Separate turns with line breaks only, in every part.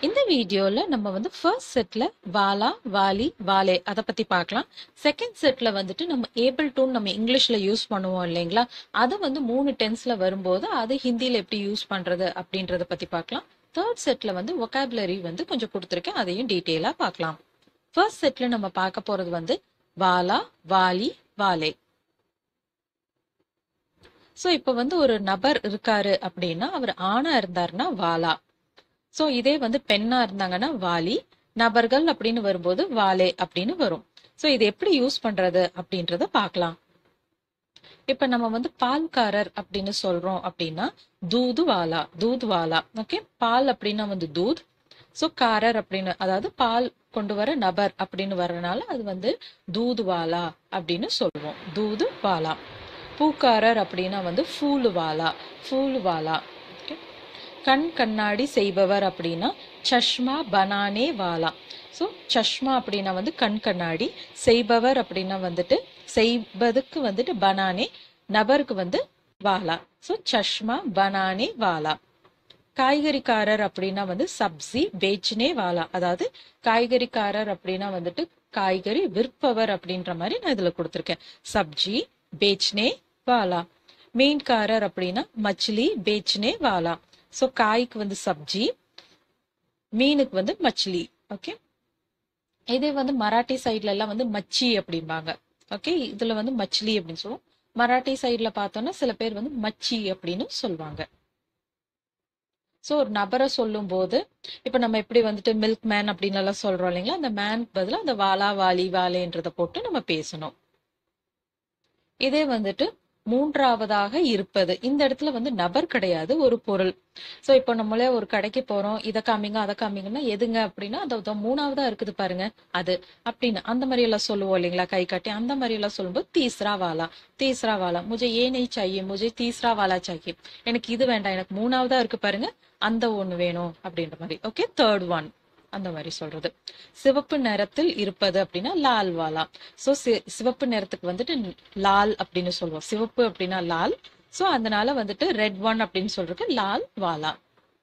இந்த வீடியோல நம்ம வந்து ஃபர்ஸ்ட் செட்ல வாலா வாலி வாலே அதை பத்தி பார்க்கலாம் செகண்ட் செட்ல வந்துட்டு நம்ம ஏபிள் டூன் நம்ம இங்கிலீஷ்ல யூஸ் பண்ணுவோம் இல்லைங்களா அது வந்து மூணு டென்ஸ்ல வரும்போது அது ஹிந்தியில எப்படி யூஸ் பண்றது அப்படின்றத பத்தி பார்க்கலாம் தேர்ட் செட்ல வந்து ஒகாபுலரி வந்து கொஞ்சம் கொடுத்துருக்கேன் அதையும் டீட்டெயிலா பார்க்கலாம் ஃபர்ஸ்ட் செட்ல நம்ம பார்க்க போறது வந்து வாலா வாலி வாலே ஸோ இப்போ வந்து ஒரு நபர் இருக்காரு அப்படின்னா அவர் ஆணா இருந்தாருன்னா வாலா ஸோ இதே வந்து பெண்ணா இருந்தாங்கன்னா வாலி நபர்கள் அப்படின்னு வரும்போது வாலே அப்படின்னு வரும் ஸோ இது எப்படி யூஸ் பண்றது அப்படின்றத பார்க்கலாம் இப்ப நம்ம வந்து பால்காரர் அப்படின்னு சொல்றோம் அப்படின்னா தூது வாலா தூத் வாலா ஓகே பால் அப்படின்னா வந்து தூத் ஸோ காரர் அப்படின்னு அதாவது பால் கொண்டு வர நபர் அப்படின்னு வர்றதுனால அது வந்து தூது வாலா அப்படின்னு சொல்லுவோம் தூது வாலா பூக்காரர் அப்படின்னா வந்து ஃபூலு வாலா ஃபூலு வாலா ஓகே கண் கண்ணாடி செய்பவர் அப்படின்னா சஷ்மா பனானே வாலா ஸோ சஷ்மா அப்படின்னா வந்து கண் கண்ணாடி செய்பவர் அப்படின்னா வந்துட்டு செய்வதுக்கு வந்துட்டு பனானே நபருக்கு வந்து வாலா ஸோ சஷ்மா பனானே வாலா காய்கறிக்காரர் அப்படின்னா வந்து சப்ஜி பேச்னே வாலா அதாவது காய்கறிக்காரர் அப்படின்னா வந்துட்டு காய்கறி விற்பவர் அப்படின்ற மாதிரி நான் இதுல கொடுத்துருக்கேன் சப்ஜி பேச்னே வாலா மீன்காரர் அப்படின்னா மச்லி பேச்னே வாலா ஸோ காய்க்கு வந்து சப்ஜி மீனுக்கு வந்து மச்லி ஓகே இதே வந்து மராட்டி சைட்ல எல்லாம் வந்து மச்சி அப்படிம்பாங்க ஓகே இதுல வந்து மச்லி அப்படின்னு சொல்லுவோம் மராட்டி சைட்ல பார்த்தோம்னா சில பேர் வந்து மச்சி அப்படின்னு சொல்லுவாங்க ஸோ ஒரு நபரை சொல்லும் போது இப்போ நம்ம எப்படி வந்துட்டு மில்க் மேன் அப்படின்னு எல்லாம் சொல்றோம் இல்லைங்களா அந்த மேன் பதிலாக அந்த வாலா வாலி வாலேன்றதை போட்டு நம்ம பேசணும் இதே வந்துட்டு மூன்றாவதாக இருப்பது இந்த இடத்துல வந்து நபர் கிடையாது ஒரு பொருள் சோ இப்போ நம்மளே ஒரு கடைக்கு போறோம் இதை காமிங்க அதை காமிங்கன்னா எதுங்க அப்படின்னா அந்த மூணாவதா இருக்குது பாருங்க அது அப்படின்னு அந்த மாதிரி எல்லாம் சொல்லுவோம் இல்லைங்களா கை காட்டி அந்த மாதிரி எல்லாம் சொல்லும்போது தீஸ்ரா வாலா தீஸ்ரா வாலா முஜே ஏ நெய் சாயே முஜே தீஸ்ரா வாலா சாயே எனக்கு இது வேண்டாம் எனக்கு மூணாவதா இருக்கு பாருங்க அந்த ஒண்ணு வேணும் அப்படின்ற மாதிரி ஓகே தேர்ட் ஒன் அந்த மாதிரி சொல்றது சிவப்பு நிறத்தில் இருப்பது அப்படின்னா லால் வாலா சோ சிவப்பு நிறத்துக்கு வந்துட்டு லால் அப்படின்னு சொல்லுவோம் சிவப்பு அப்படின்னா லால் சோ அதனால வந்துட்டு ரெட் ஒன் அப்படின்னு சொல்றதுக்கு லால் வாலா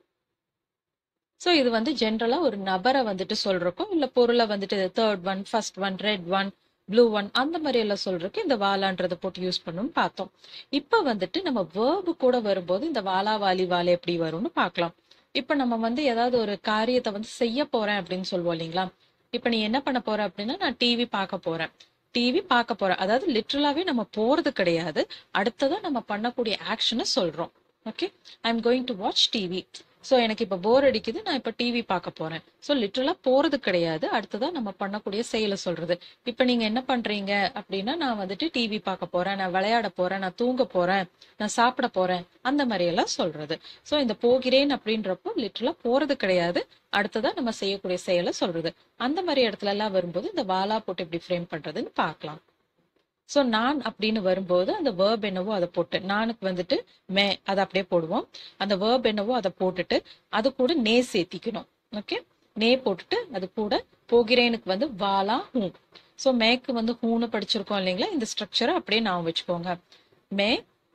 சோ இது வந்து ஜென்ரலா ஒரு நபரை வந்துட்டு சொல்றக்கும் இல்ல பொருளை வந்துட்டு third one first one red one blue one அந்த மாதிரி எல்லாம் சொல்றதுக்கு இந்த வாலான்றதை போட்டு யூஸ் பண்ணணும்னு பார்த்தோம் இப்ப வந்துட்டு நம்ம வேர்பு கூட வரும்போது இந்த வாலா வாலி வாலே எப்படி வரும்னு பார்க்கலாம் இப்ப நம்ம வந்து ஏதாவது ஒரு காரியத்தை வந்து செய்ய போறேன் அப்படின்னு சொல்லுவோம் இல்லைங்களா இப்ப நீ என்ன பண்ண போற அப்படின்னா நான் டிவி பார்க்க போறேன் டிவி பார்க்க போறேன் அதாவது லிட்ரலாவே நம்ம போறது கிடையாது அடுத்ததான் நம்ம பண்ணக்கூடிய ஆக்ஷனை சொல்றோம் okay I am going to watch TV so எனக்கு இப்போ போர் அடிக்குது நான் இப்போ டிவி பார்க்க போறேன் ஸோ லிட்ரலா போறது கிடையாது அடுத்ததான் நம்ம பண்ணக்கூடிய செயலை சொல்றது இப்போ நீங்க என்ன பண்றீங்க அப்படின்னா நான் வந்துட்டு டிவி பார்க்க போறேன் நான் விளையாட போறேன் நான் தூங்க போறேன் நான் சாப்பிட போறேன் அந்த மாதிரி எல்லாம் சொல்றது ஸோ இந்த போகிறேன் அப்படின்றப்போ லிட்ரலா போறது கிடையாது அடுத்ததான் நம்ம செய்யக்கூடிய செயலை சொல்றது அந்த மாதிரி இடத்துல எல்லாம் வரும்போது இந்த வாலா போட்டு எப்படி ஃப்ரேம் பண்றதுன்னு பார்க்கலாம் ஸோ நான் அப்படின்னு வரும்போது அந்த வேர்ப் என்னவோ அதை போட்டு நானுக்கு வந்துட்டு மே அதை அப்படியே போடுவோம் அந்த வேர்ப் என்னவோ அதை போட்டுட்டு அது கூட நே சேர்த்திக்கணும் ஓகே நே போட்டுட்டு அது கூட போகிறேனுக்கு வந்து வாலா ஹூ ஸோ மேக்கு வந்து ஹூன்னு படிச்சிருக்கோம் இல்லைங்களா இந்த ஸ்ட்ரக்சரை அப்படியே நான் வச்சுக்கோங்க மே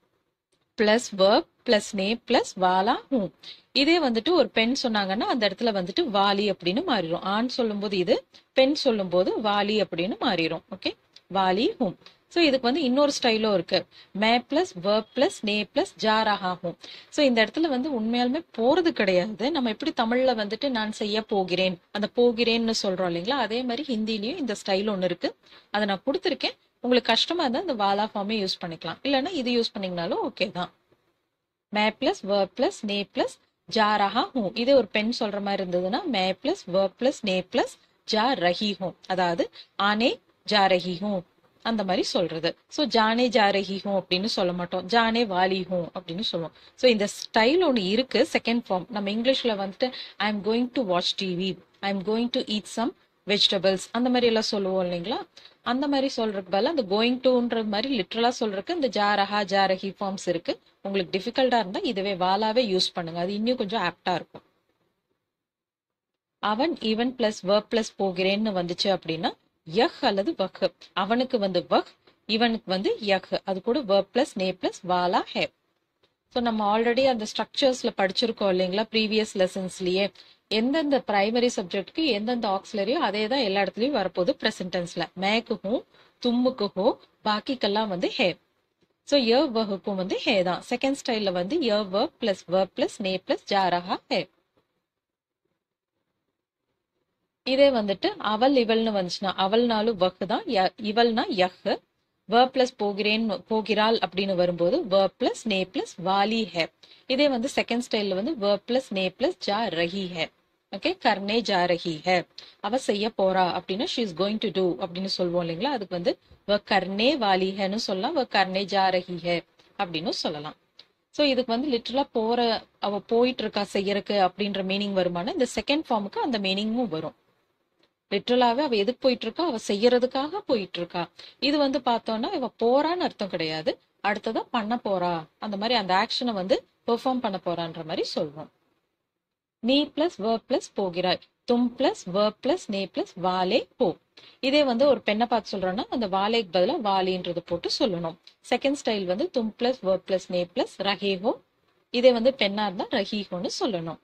பிளஸ் வேர்ப் பிளஸ் நே பிளஸ் வாலா ஹூ இதே வந்துட்டு ஒரு பெண் சொன்னாங்கன்னா அந்த இடத்துல வந்துட்டு வாலி அப்படின்னு மாறிடும் ஆண் சொல்லும்போது இது பெண் சொல்லும்போது வாலி அப்படின்னு மாறிடும் ஓகே வாலி ஹூம் ஸோ இதுக்கு வந்து இன்னொரு ஸ்டைலும் இருக்கு மே பிளஸ் வேர்ப் பிளஸ் நே பிளஸ் ஜா ரஹா ஹூம் ஸோ இந்த இடத்துல வந்து உண்மையாலுமே போறது கிடையாது நம்ம எப்படி தமிழ்ல வந்துட்டு நான் செய்ய போகிறேன் அந்த போகிறேன்னு சொல்றோம் இல்லைங்களா அதே மாதிரி ஹிந்திலையும் இந்த ஸ்டைல் ஒன்று இருக்கு அதை நான் கொடுத்துருக்கேன் உங்களுக்கு கஷ்டமா இருந்தால் இந்த வாலா ஃபார்மே யூஸ் பண்ணிக்கலாம் இல்லைன்னா இது யூஸ் பண்ணீங்கனாலும் ஓகே தான் மே பிளஸ் வேர்ப் பிளஸ் நே பிளஸ் ஜா ரஹா ஹூ இதே ஒரு பெண் சொல்ற மாதிரி இருந்ததுன்னா மே பிளஸ் வேர்ப் பிளஸ் நே பிளஸ் ஜா ரஹி ஹூம் அதாவது ஆனே ஜா ரஹி ஹூம் அந்த மாதிரி சொல்றது ஸோ ஜானே ஜா ரஹி ஹூம் அப்படின்னு சொல்ல மாட்டோம் ஜானே வாலி ஹூம் அப்படின்னு சொல்லுவோம் ஸோ இந்த ஸ்டைல் ஒன்று இருக்கு செகண்ட் ஃபார்ம் நம்ம இங்கிலீஷ்ல வந்துட்டு I am going to watch TV I am going to eat some vegetables அந்த மாதிரி எல்லாம் சொல்லுவோம் இல்லைங்களா அந்த மாதிரி சொல்றதுக்கு பதிலா அந்த கோயிங் டுன்ற மாதிரி லிட்ரலா சொல்றதுக்கு இந்த ஜாரஹா ஜாரஹி ஃபார்ம்ஸ் இருக்கு உங்களுக்கு டிஃபிகல்ட்டா இருந்தா இதுவே வாலாவே யூஸ் பண்ணுங்க அது இன்னும் கொஞ்சம் ஆப்டா இருக்கும் அவன் ஈவன் பிளஸ் வேர்ப் பிளஸ் போகிறேன்னு வந்துச்சு அப்படின்னா யஹ் அல்லது வஹ் அவனுக்கு வந்து வஹ் இவனுக்கு வந்து யஹ் அது கூட வேர்ப் பிளஸ் நே பிளஸ் வாலா ஹே ஸோ நம்ம ஆல்ரெடி அந்த ஸ்ட்ரக்சர்ஸ்ல படிச்சிருக்கோம் இல்லைங்களா ப்ரீவியஸ் லெசன்ஸ்லயே எந்தெந்த பிரைமரி சப்ஜெக்ட்க்கு எந்தெந்த ஆக்சிலரியோ அதே தான் எல்லா இடத்துலயும் வரப்போகுது ப்ரெசன்ட் டென்ஸ்ல மேக்கு ஹூ தும்முக்கு ஹோ பாக்கிக்கெல்லாம் வந்து ஹே ஸோ ய வகுப்பும் வந்து ஹே தான் செகண்ட் ஸ்டைல்ல வந்து ய வ பிளஸ் வ பிளஸ் நே பிளஸ் ஜாரஹா ஹே இதே வந்துட்டு அவள் இவள்னு வந்துச்சுன்னா அவள்னாலும் வக்கு தான் ய- இவள்னா யஹ் வ பிளஸ் போகிறேன் போகிறாள் அப்படின்னு வரும்போது வ பிளஸ் நே பிளஸ் வாலி ஹே இதே வந்து செகண்ட் ஸ்டைல்ல வந்து வ பிளஸ் நே பிளஸ் ஜா ரஹி ஹே ஓகே கர்னே ஜா ரஹி ஹே அவ செய்ய போறா அப்படின்னா she is going to do அப்படின்னு சொல்லுவோம் இல்லைங்களா அதுக்கு வந்து வ கர்னே வாலி ஹேன்னு சொல்லலாம் வ கர்னே ஜா ரஹி ஹே அப்படின்னு சொல்லலாம் ஸோ இதுக்கு வந்து லிட்டரலா போற அவ போயிட்டு இருக்கா செய்யறக்கு அப்படின்ற மீனிங் வருமானா இந்த செகண்ட் ஃபார்முக்கு அந்த மீனிங்கும் வரும் லிட்டரலாவே அவ எதுக்கு போயிட்டு இருக்கா அவ செய்யறதுக்காக போயிட்டு இருக்கா இது வந்து பார்த்தோம்னா இவ போறான்னு அர்த்தம் கிடையாது அடுத்ததா பண்ண போறா அந்த மாதிரி அந்த ஆக்ஷனை வந்து பெர்ஃபார்ம் பண்ண போறான்ற மாதிரி சொல்றோம் நீ பிளஸ் வ பிளஸ் போகிறாய் தும் பிளஸ் வ பிளஸ் நே பிளஸ் வாலே போ இதே வந்து ஒரு பெண்ணை பார்த்து சொல்றோம்னா அந்த வாலேக்கு பதிலா வாலின்றது போட்டு சொல்லணும் செகண்ட் ஸ்டைல் வந்து தும் பிளஸ் வ பிளஸ் நே பிளஸ் ரஹேஹோ இதே வந்து பெண்ணா இருந்தா ரஹீஹோன்னு சொல்லணும்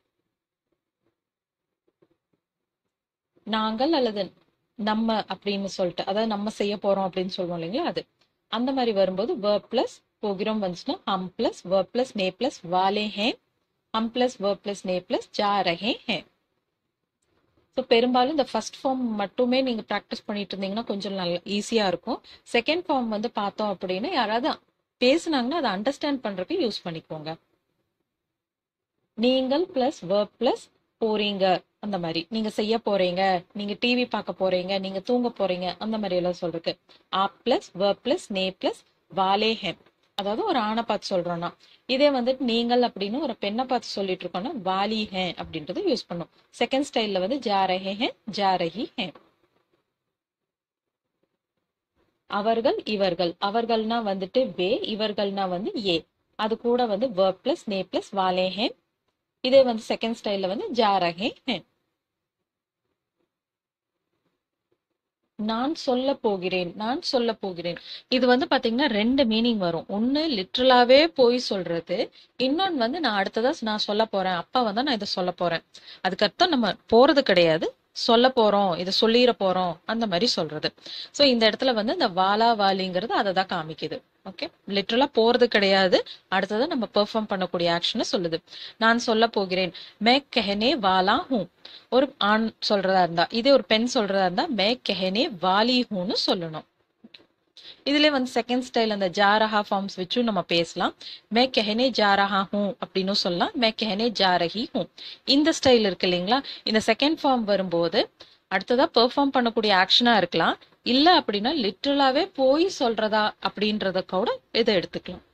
நாங்கள் அல்லது நம்ம அப்படின்னு சொல்லிட்டு அதாவது நம்ம செய்ய போறோம் அப்படின்னு சொல்லுவோம் இல்லைங்களா அது அந்த மாதிரி வரும்போது வ பிளஸ் போகிறோம் வந்துச்சுன்னா ஹம் பிளஸ் வ பிளஸ் நே பிளஸ் வாலே ஹே ஹம் பிளஸ் வ பிளஸ் நே பிளஸ் ஜா ரஹே ஹே ஸோ பெரும்பாலும் இந்த ஃபர்ஸ்ட் ஃபார்ம் மட்டுமே நீங்க ப்ராக்டிஸ் பண்ணிட்டு இருந்தீங்கன்னா கொஞ்சம் நல்ல ஈஸியா இருக்கும் செகண்ட் ஃபார்ம் வந்து பார்த்தோம் அப்படின்னா யாராவது பேசுனாங்கன்னா அதை அண்டர்ஸ்டாண்ட் பண்றதுக்கு யூஸ் பண்ணிக்கோங்க நீங்கள் பிளஸ் verb பிளஸ் போறீங்க அந்த மாதிரி நீங்க செய்ய போறீங்க நீங்க டிவி பார்க்க போறீங்க நீங்க தூங்க போறீங்க அந்த மாதிரி எல்லாம் சொல்றதுக்கு ஆ பிளஸ் verb பிளஸ் நே பிளஸ் வாலே ஹெம் அதாவது ஒரு ஆணை பார்த்து சொல்றோம்னா இதே வந்துட்டு நீங்கள் அப்படின்னு ஒரு பெண்ணை பார்த்து சொல்லிட்டு இருக்கோம்னா வாலி ஹே அப்படின்றத யூஸ் பண்ணும் செகண்ட் ஸ்டைல்ல வந்து ஜா ரஹே ஹே ஜா ரஹி ஹே அவர்கள் இவர்கள் அவர்கள்னா வந்துட்டு வே இவர்கள்னா வந்து ஏ அது கூட வந்து verb பிளஸ் நே பிளஸ் வாலே ஹே இதே வந்து செகண்ட் ஸ்டைல்ல வந்து ஜா ரஹே ஹே நான் சொல்ல போகிறேன் நான் சொல்ல போகிறேன் இது வந்து பாத்தீங்கன்னா ரெண்டு மீனிங் வரும் ஒன்னு லிட்ரலாவே போய் சொல்றது இன்னொன்னு வந்து நான் அடுத்ததா நான் சொல்ல போறேன் அப்பா வந்து நான் இதை சொல்ல போறேன் அதுக்கு அர்த்தம் நம்ம போறது கிடையாது சொல்ல போறோம் இதை சொல்லிட போறோம் அந்த மாதிரி சொல்றது சோ இந்த இடத்துல வந்து இந்த வாலா வாலிங்கிறது அதை தான் காமிக்குது ஓகே லிட்ரலா போறது கிடையாது அடுத்தது நம்ம பெர்ஃபார்ம் பண்ணக்கூடிய ஆக்ஷனை சொல்லுது நான் சொல்ல போகிறேன் மே கெஹனே வாலா ஹூ ஒரு ஆண் சொல்றதா இருந்தா இதே ஒரு பெண் சொல்றதா இருந்தா மே கெஹனே வாலி ஹூன்னு சொல்லணும் இதுல வந்து செகண்ட் ஸ்டைல் அந்த ஜாரஹா ஃபார்ம்ஸ் வச்சும் நம்ம பேசலாம் மே கெஹனே ஜாரஹா ஹூ அப்படின்னு சொல்லலாம் மே கெஹனே ஜாரஹி ஹூ இந்த ஸ்டைல் இருக்கு இல்லைங்களா இந்த செகண்ட் ஃபார்ம் வரும்போது அடுத்ததா பெர்ஃபார்ம் பண்ணக்கூடிய ஆக்ஷனா இருக்கலாம் இல்ல அப்படின்னா லிட்ரலாவே போய் சொல்றதா அப்படின்றத கூட இதை எடுத்துக்கலாம்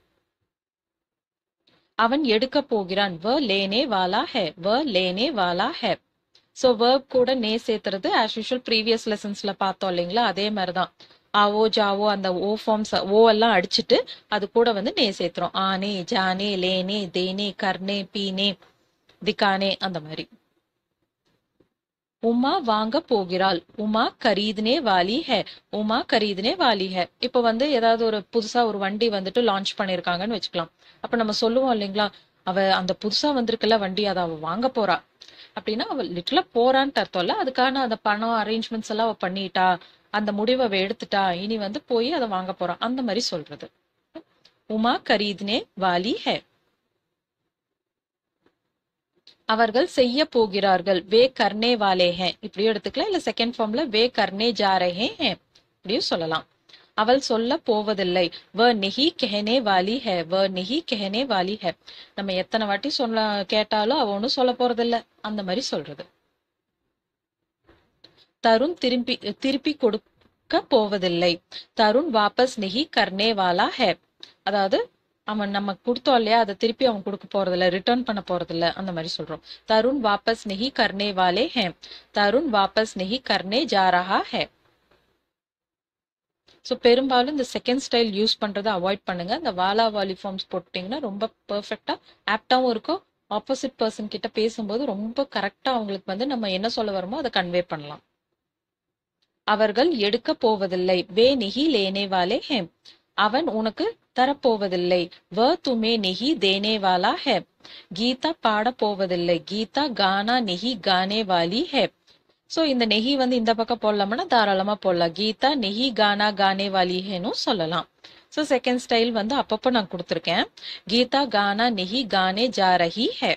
அவன் எடுக்க போகிறான் வ லேனே வாலா ஹே வ லேனே வாலா ஹே ஸோ verb கூட நே சேர்த்துறது ஆஸ் யூஷுவல் ப்ரீவியஸ் லெசன்ஸ்ல பார்த்தோம் இல்லைங்களா அதே மாதிரிதான் ஆவோ ஜாவோ அந்த ஓ ஃபார்ம்ஸ் ஓ எல்லாம் அடிச்சுட்டு அது கூட வந்து நே சேர்த்துறோம் ஆனே ஜானே லேனே தேனே கர்னே பீனே திகானே அந்த மாதிரி உமா வாங்க போகிறாள் உமா கரீதுனே வாலி ஹே உமா கரீதுனே வாலி ஹே இப்போ வந்து ஏதாவது ஒரு புதுசா ஒரு வண்டி வந்துட்டு லான்ச் பண்ணிருக்காங்கன்னு வச்சுக்கலாம் அப்ப நம்ம சொல்லுவோம் இல்லைங்களா அவ அந்த புதுசா வந்திருக்குல்ல வண்டி அதை அவ வாங்க போறா அப்படின்னா அவ லிட்டலா போறான்ட்டு அர்த்தம் இல்ல அதுக்கான அந்த பணம் அரேஞ்ச்மெண்ட்ஸ் எல்லாம் அவ பண்ணிட்டா அந்த முடிவை அவ எடுத்துட்டா இனி வந்து போய் அதை வாங்க போறா அந்த மாதிரி சொல்றது உமா கரீதுனே வாலி ஹே அவர்கள் செய்ய போகிறார்கள் வே கர்னே வாலே ஹே இப்படியும் எடுத்துக்கலாம் இல்ல செகண்ட் ஃபார்ம்ல வே கர்னே ஜா ரஹே ஹே இப்படியும் சொல்லலாம் அவள் சொல்ல போவதில்லை வ நெஹி கெஹனே வாலி ஹே வ நெஹி கெஹனே வாலி ஹே நம்ம எத்தனை வாட்டி சொல்ல கேட்டாலும் அவ ஒன்றும் சொல்ல போறதில்ல அந்த மாதிரி சொல்றது தருண் திருப்பி திருப்பி கொடுக்க போவதில்லை தருண் வாபஸ் நெஹி கர்னே வாலா ஹே அதாவது அவன் நம்ம கொடுத்தோம் இல்லையா அதை திருப்பி அவன் கொடுக்க போறதில்ல ரிட்டர்ன் பண்ண போறதில்ல அந்த மாதிரி சொல்றோம் தருண் வாபஸ் நெஹி கர்னே வாலே ஹே தருண் வாபஸ் நெஹி கர்னே ஜா ரஹா ஹே ஸோ பெரும்பாலும் இந்த செகண்ட் ஸ்டைல் யூஸ் பண்றதை அவாய்ட் பண்ணுங்க இந்த வாலா வாலி ஃபார்ம்ஸ் போட்டிங்கன்னா ரொம்ப பெர்ஃபெக்டா ஆப்டாவும் இருக்கும் ஆப்போசிட் பர்சன் கிட்ட பேசும்போது ரொம்ப கரெக்டா அவங்களுக்கு வந்து நம்ம என்ன சொல்ல வரமோ அதை கன்வே பண்ணலாம் அவர்கள் எடுக்க போவதில்லை வே நிஹி லேனே வாலே ஹே அவன் உனக்கு தரப்போவதில்லை வ துமே நிஹி தேனே வாலா ஹே கீதா பாட போவதில்லை கீதா கானா நெஹி கானே வாலி ஹே சோ இந்த நெஹி வந்து இந்த பக்கம் போடலாம்னா தாராளமா போடலாம் கீதா நெஹி கானா கானே வாலி ஹேன்னு சொல்லலாம் சோ செகண்ட் ஸ்டைல் வந்து அப்பப்போ நான் கொடுத்துருக்கேன் கீதா கானா நெஹி கானே ஜா ரஹி ஹே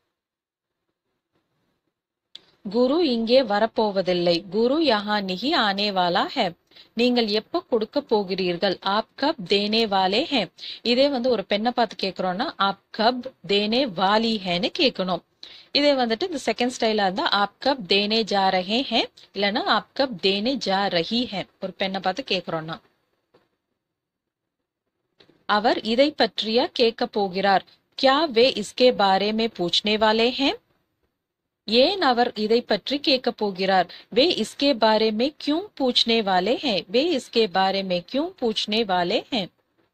குரு இங்கே வரப்போவதில்லை குரு யஹா நிஹி ஆனே வாலா ஹே நீங்கள் எப்ப கொடுக்க போகிறீர்கள் ஆப் கப் தேனே வாலே ஹே இதே வந்து ஒரு பெண்ணை பார்த்து கேக்குறோம்னா ஆப் கப் தேனே வாலி ஹேன்னு கேட்கணும் இதே வந்துட்டு இந்த செகண்ட் ஸ்டைலா இருந்தா ஆப் கப் தேனே ஜா ரஹே ஹே இல்லைன்னா ஆப் கப் தேனே ஜா ரஹி ஹே ஒரு பெண்ணை பார்த்து கேக்குறோம்னா அவர் இதை பற்றியா கேட்க போகிறார் क्या वे इसके बारे में पूछने वाले हैं ஏன் அவர் இதை பற்றி கேட்க போகிறார் वे इसके बारे में क्यों पूछने वाले हैं वे इसके बारे में क्यों पूछने वाले हैं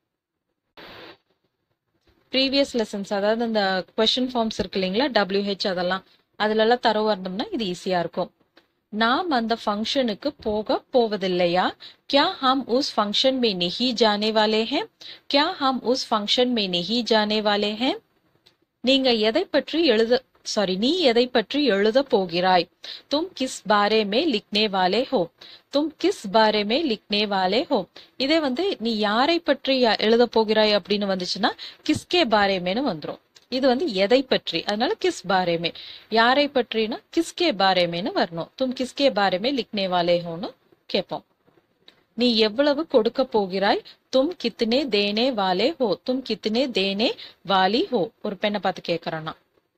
ப்ரீவியஸ் லெசன்ஸ் அதாவது இந்த கொஸ்டின் ஃபார்ம்ஸ் இருக்கு இல்லைங்களா டபிள்யூஹெச் அதெல்லாம் அதுல எல்லாம் தரவு வரணும்னா இது ஈஸியா இருக்கும் நாம் அந்த ஃபங்க்ஷனுக்கு போக போவதில்லையா क्या हम उस फंक्शन में नहीं जाने वाले हैं क्या हम उस फंक्शन में नहीं जाने वाले हैं நீங்க எதை பற்றி எழுத சாரி நீ எதை பற்றி எழுத போகிறாய் तुम किस बारे में लिखने वाले हो तुम किस बारे में लिखने वाले हो இதே வந்து நீ யாரை பற்றி யா- எழுத போகிறாய் அப்படின்னு வந்துச்சுன்னா கிஸ்கே பாரேமேன்னு வந்துரும் இது வந்து எதை பற்றி அதனால கிஸ் பாரேமே யாரை பற்றினா கிஸ்கே பாரேமேன்னு வரணும் தும் கிஸ்கே பாரேமே லிக்னே வாலே ஹோன்னு கேட்போம் நீ எவ்வளவு கொடுக்க போகிறாய் தும் கித்னே தேனே வாலே ஹோ தும் கித்னே தேனே வாலி ஹோ ஒரு பெண்ணை பார்த்து கேக்குறானா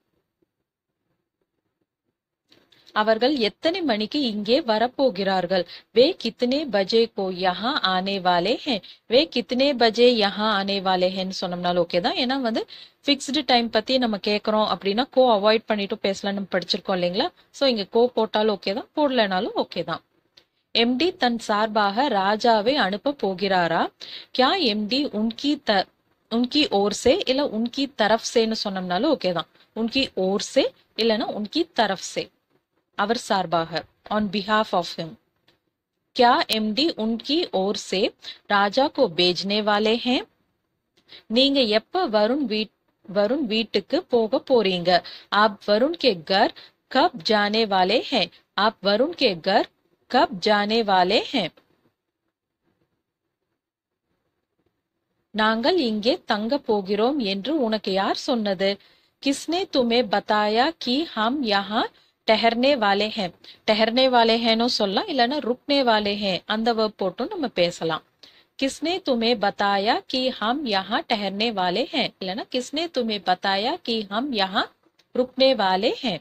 அவர்கள் எத்தனை மணிக்கு இங்கே வரப்போகிறார்கள் வே கித்தனே பஜே கோ யஹா ஆனே வாலே ஹே வே கித்தனே பஜே யஹா ஆனே வாலே ஹேன்னு சொன்னோம்னாலும் ஓகே தான் ஏன்னா வந்து ஃபிக்ஸ்டு டைம் பத்தி நம்ம கேட்கறோம் அப்படின்னா கோ அவாய்ட் பண்ணிட்டு பேசலாம் நம்ம படிச்சிருக்கோம் இல்லைங்களா சோ இங்க கோ போட்டாலும் ஓகே தான் போடலைனாலும் ஓகே தான் எம்டி தன் சார்பாக ராஜாவை அனுப்ப போகிறாரா கியா எம்டி உன்கி த உன்கி ஓர் சே இல்ல உன்கி தரஃப் சேன்னு சொன்னோம்னாலும் ஓகே தான் உன்கி ஓர் சே இல்லைன்னா உன்கி தரஃப் சே அவர் சார்பாக ऑन बिहाफ ऑफ हिम क्या एमडी उनकी ओर से राजा को भेजने वाले हैं நீங்க எப்ப வருண் வீட் வருண் வீட்டுக்கு போக போறீங்க आप वरुण के घर कब जाने वाले हैं आप वरुण के घर कब जाने वाले हैं நாங்கள் இங்கே தங்க போகிறோம் என்று உனக்கு யார் சொன்னது किसने तुम्हें बताया कि हम यहाँ ठहरने वाले हैं ठहरने वाले हैनो சொல்லலாம் இல்லைன்னா रुकने वाले हैं அந்த verb போட்டும் நம்ம பேசலாம் किसने तुम्हें बताया कि हम यहाँ ठहरने वाले हैं இல்லைன்னா किसने तुम्हें बताया कि हम यहाँ रुकने वाले हैं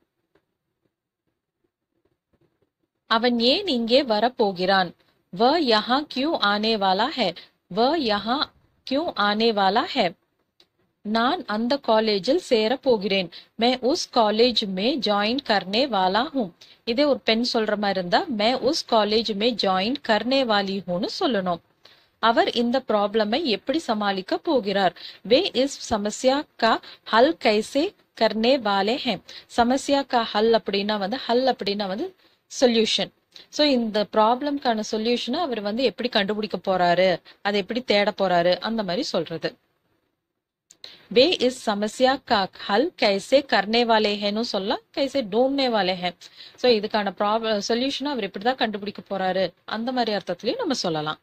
அவன் ஏன் இங்கே வரப்போகிறான் वह यहाँ क्यों आने वाला है वह यहाँ क्यों आने वाला है நான் அந்த காலேஜில் சேர போகிறேன் मैं उस कॉलेज में ज्वाइन करने वाला हूँ இதே ஒரு பெண் சொல்ற மாதிரி இருந்தா मैं उस कॉलेज में ज्वाइन करने वाली हूँனு சொல்லணும் அவர் இந்த ப்ராப்ளமை எப்படி சமாளிக்க போகிறார் वे इस समस्या का हल कैसे करने वाले हैं समस्या का हल அப்படின்னா வந்து ஹல் அப்படின்னா வந்து சொல்யூஷன் சோ இந்த ப்ராப்ளம்க்கான சொல்யூஷனை அவர் வந்து எப்படி கண்டுபிடிக்க போறாரு அதை எப்படி தேட போறாரு அந்த மாதிரி சொல்றது वे इस समस्या का हल कैसे करने वाले हैं னு சொல்லலாம் कैसे ढूंढने वाले हैं சோ இதுக்கான ப்ராப்ளம் சொல்யூஷன் அவர் இப்படிதான் கண்டுபிடிக்க போறாரு அந்த மாதிரி அர்த்தத்திலயும் நம்ம சொல்லலாம்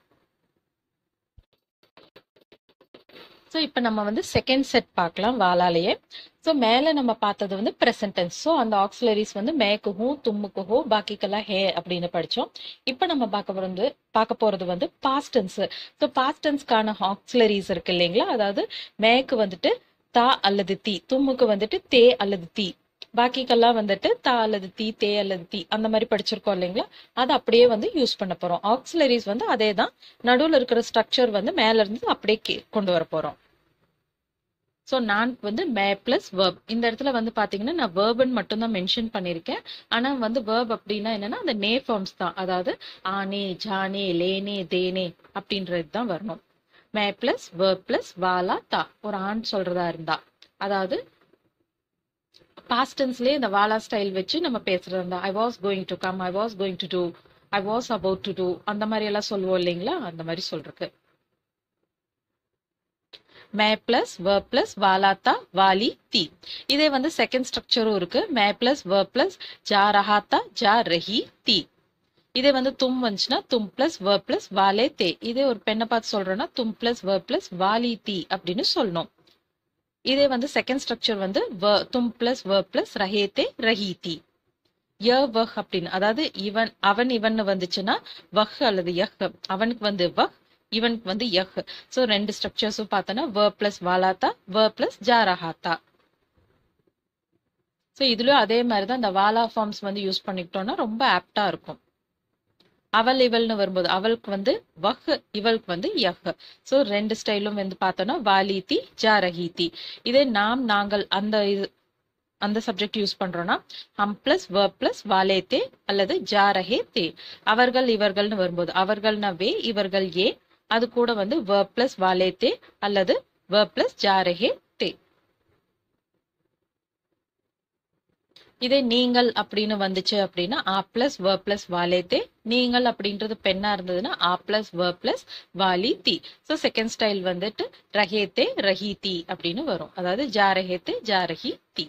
ஸோ இப்போ நம்ம வந்து செகண்ட் செட் பார்க்கலாம் வாலாலேயே ஸோ மேலே நம்ம பார்த்தது வந்து ப்ரெசன்ட் டென்ஸ் ஸோ அந்த ஆக்சிலரிஸ் வந்து மேக்கு ஹூ தும்முக்கு ஹோ பாக்கிக்கெல்லாம் ஹே அப்படின்னு படித்தோம் இப்போ நம்ம பார்க்க போகிறது பார்க்க போகிறது வந்து பாஸ்ட் டென்ஸ் ஸோ பாஸ்ட் டென்ஸ்க்கான ஆக்சிலரிஸ் இருக்கு இல்லைங்களா அதாவது மேக்கு வந்துட்டு தா அல்லது தி தும்முக்கு வந்துட்டு தே அல்லது தி பாக்கிக்கெல்லாம் வந்துட்டு தா அல்லது தி தே அல்லது தி அந்த மாதிரி படிச்சிருக்கோம் இல்லைங்களா அதை அப்படியே வந்து யூஸ் பண்ண போறோம் ஆக்சிலரிஸ் வந்து அதே தான் நடுவில் இருக்கிற ஸ்ட்ரக்சர் வந்து மேல இருந்து அப்படியே கீ- கொண்டு வர போறோம் ஸோ நான் வந்து மே பிளஸ் verb இந்த இடத்துல வந்து பாத்தீங்கன்னா நான் வேர்பன் மட்டும்தான் மென்ஷன் பண்ணியிருக்கேன் ஆனா வந்து verb அப்படின்னா என்னன்னா அந்த நே ஃபார்ம்ஸ் தான் அதாவது ஆனே ஜானே லேனே தேனே அப்படின்றது தான் வரணும் மே பிளஸ் verb பிளஸ் வாலா தா ஒரு ஆண் சொல்றதா இருந்தா அதாவது பாஸ்ட் டென்ஸ்லயே இந்த வாலா ஸ்டைல் வச்சு நம்ம பேசுறது இருந்தா I was going to come I was going to do I was about to do அந்த மாதிரி எல்லாம் சொல்லுவோம் இல்லைங்களா அந்த மாதிரி சொல்றதுக்கு மே பிளஸ் வர் பிளஸ் வாலாத்தா வாலி தி இதே வந்து செகண்ட் ஸ்ட்ரக்சரும் இருக்கு மே பிளஸ் வர் பிளஸ் ஜா ரஹாத்தா ஜா ரஹி தி இதே வந்து தும் வந்துச்சுன்னா தும் பிளஸ் வர் பிளஸ் வாலே தே இதே ஒரு பெண்ணை பார்த்து சொல்றோம்னா தும் பிளஸ் வர் பிளஸ் வாலி தி அப்படின்னு சொல்லணும் இதே வந்து செகண்ட் ஸ்ட்ரக்சர் வந்து வ தும் பிளஸ் வர் பிளஸ் ரஹேத்தே ரஹீதி ய வஹ் அப்படின்னு அதாவது இவன் அவன் இவன் வந்துச்சுன்னா வஹ் அல்லது யஹ் அவனுக்கு வந்து வஹ் இவனுக்கு வந்து யஹ் ஸோ ரெண்டு ஸ்ட்ரக்சர்ஸும் பார்த்தோன்னா வ பிளஸ் வாலாத்தா வ பிளஸ் ஜாரஹாத்தா ஸோ இதுலயும் அதே மாதிரி தான் இந்த வாலா ஃபார்ம்ஸ் வந்து யூஸ் பண்ணிக்கிட்டோம்னா ரொம்ப ஆப்டா இருக்கும் அவள் இவள்னு வரும்போது அவளுக்கு வந்து வஹ் இவளுக்கு வந்து யஹ் ஸோ ரெண்டு ஸ்டைலும் வந்து பார்த்தோம்னா வாலிதி ஜாரஹீதி இதே நாம் நாங்கள் அந்த இது அந்த சப்ஜெக்ட் யூஸ் பண்றோம்னா ஹம் பிளஸ் வ பிளஸ் வாலே தே அல்லது ஜாரஹே தே அவர்கள் இவர்கள்னு வரும்போது அவர்கள்னா வே இவர்கள் ஏ அது கூட வந்து வ பிளஸ் வாலே தே அல்லது வ பிளஸ் ஜாரஹே தே இதே நீங்கள் அப்படின்னு வந்துச்சு அப்படின்னா ஆ பிளஸ் வ பிளஸ் வாலே தே நீங்கள் அப்படின்றது பெண்ணா இருந்ததுன்னா ஆ பிளஸ் வ பிளஸ் வாலி தி ஸோ செகண்ட் ஸ்டைல் வந்துட்டு ரஹேத்தே ரஹீதி அப்படின்னு வரும் அதாவது ஜாரஹேத்தே ஜாரஹி தி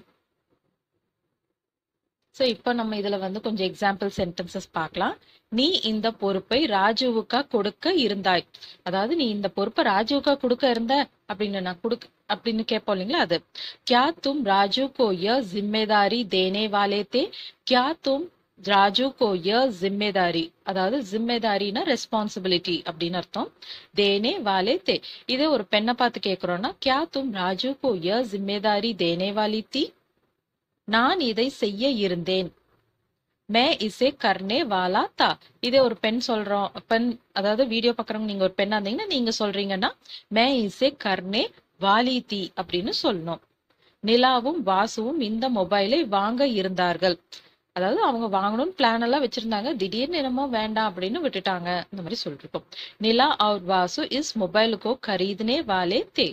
ஸோ இப்போ நம்ம இதுல வந்து கொஞ்சம் எக்ஸாம்பிள் சென்டென்சஸ் பார்க்கலாம் நீ இந்த பொறுப்பை ராஜுவுக்கா கொடுக்க இருந்தாய் அதாவது நீ இந்த பொறுப்பை ராஜுவுக்கா கொடுக்க இருந்த அப்படின்னு நான் கொடுக்க அப்படின்னு கேட்போம் இல்லைங்களா அது क्या तुम राजू को यह जिम्मेदारी देने वाले थे क्या तुम ராஜு கோ ய ஜிம்மேதாரி அதாவது ஜிம்மேதாரினா ரெஸ்பான்சிபிலிட்டி அப்படின்னு அர்த்தம் தேனே வாலே தே இதே ஒரு பெண்ணை பார்த்து கேக்குறோம்னா क्या तुम ராஜு கோ ய ஜிம்மேதாரி தேனே வாலி थी நான் இதை செய்ய இருந்தேன் மே இசே கர்னே வாலா தா இதே ஒரு பெண் சொல்றோம் பெண் அதாவது வீடியோ பாக்குறவங்க நீங்க ஒரு பெண்ணா இருந்தீங்கன்னா நீங்க சொல்றீங்கன்னா மே இசே கர்னே வாலி தி அப்படின்னு சொல்லணும் நிலாவும் வாசுவும் இந்த மொபைலை வாங்க இருந்தார்கள் அதாவது அவங்க வாங்கணும்னு பிளான் எல்லாம் வச்சிருந்தாங்க திடீர்னு என்னமோ வேண்டாம் அப்படின்னு விட்டுட்டாங்க இந்த மாதிரி சொல்லிருக்கோம் நிலா और வாசு इस मोबाइल को खरीदने वाले थे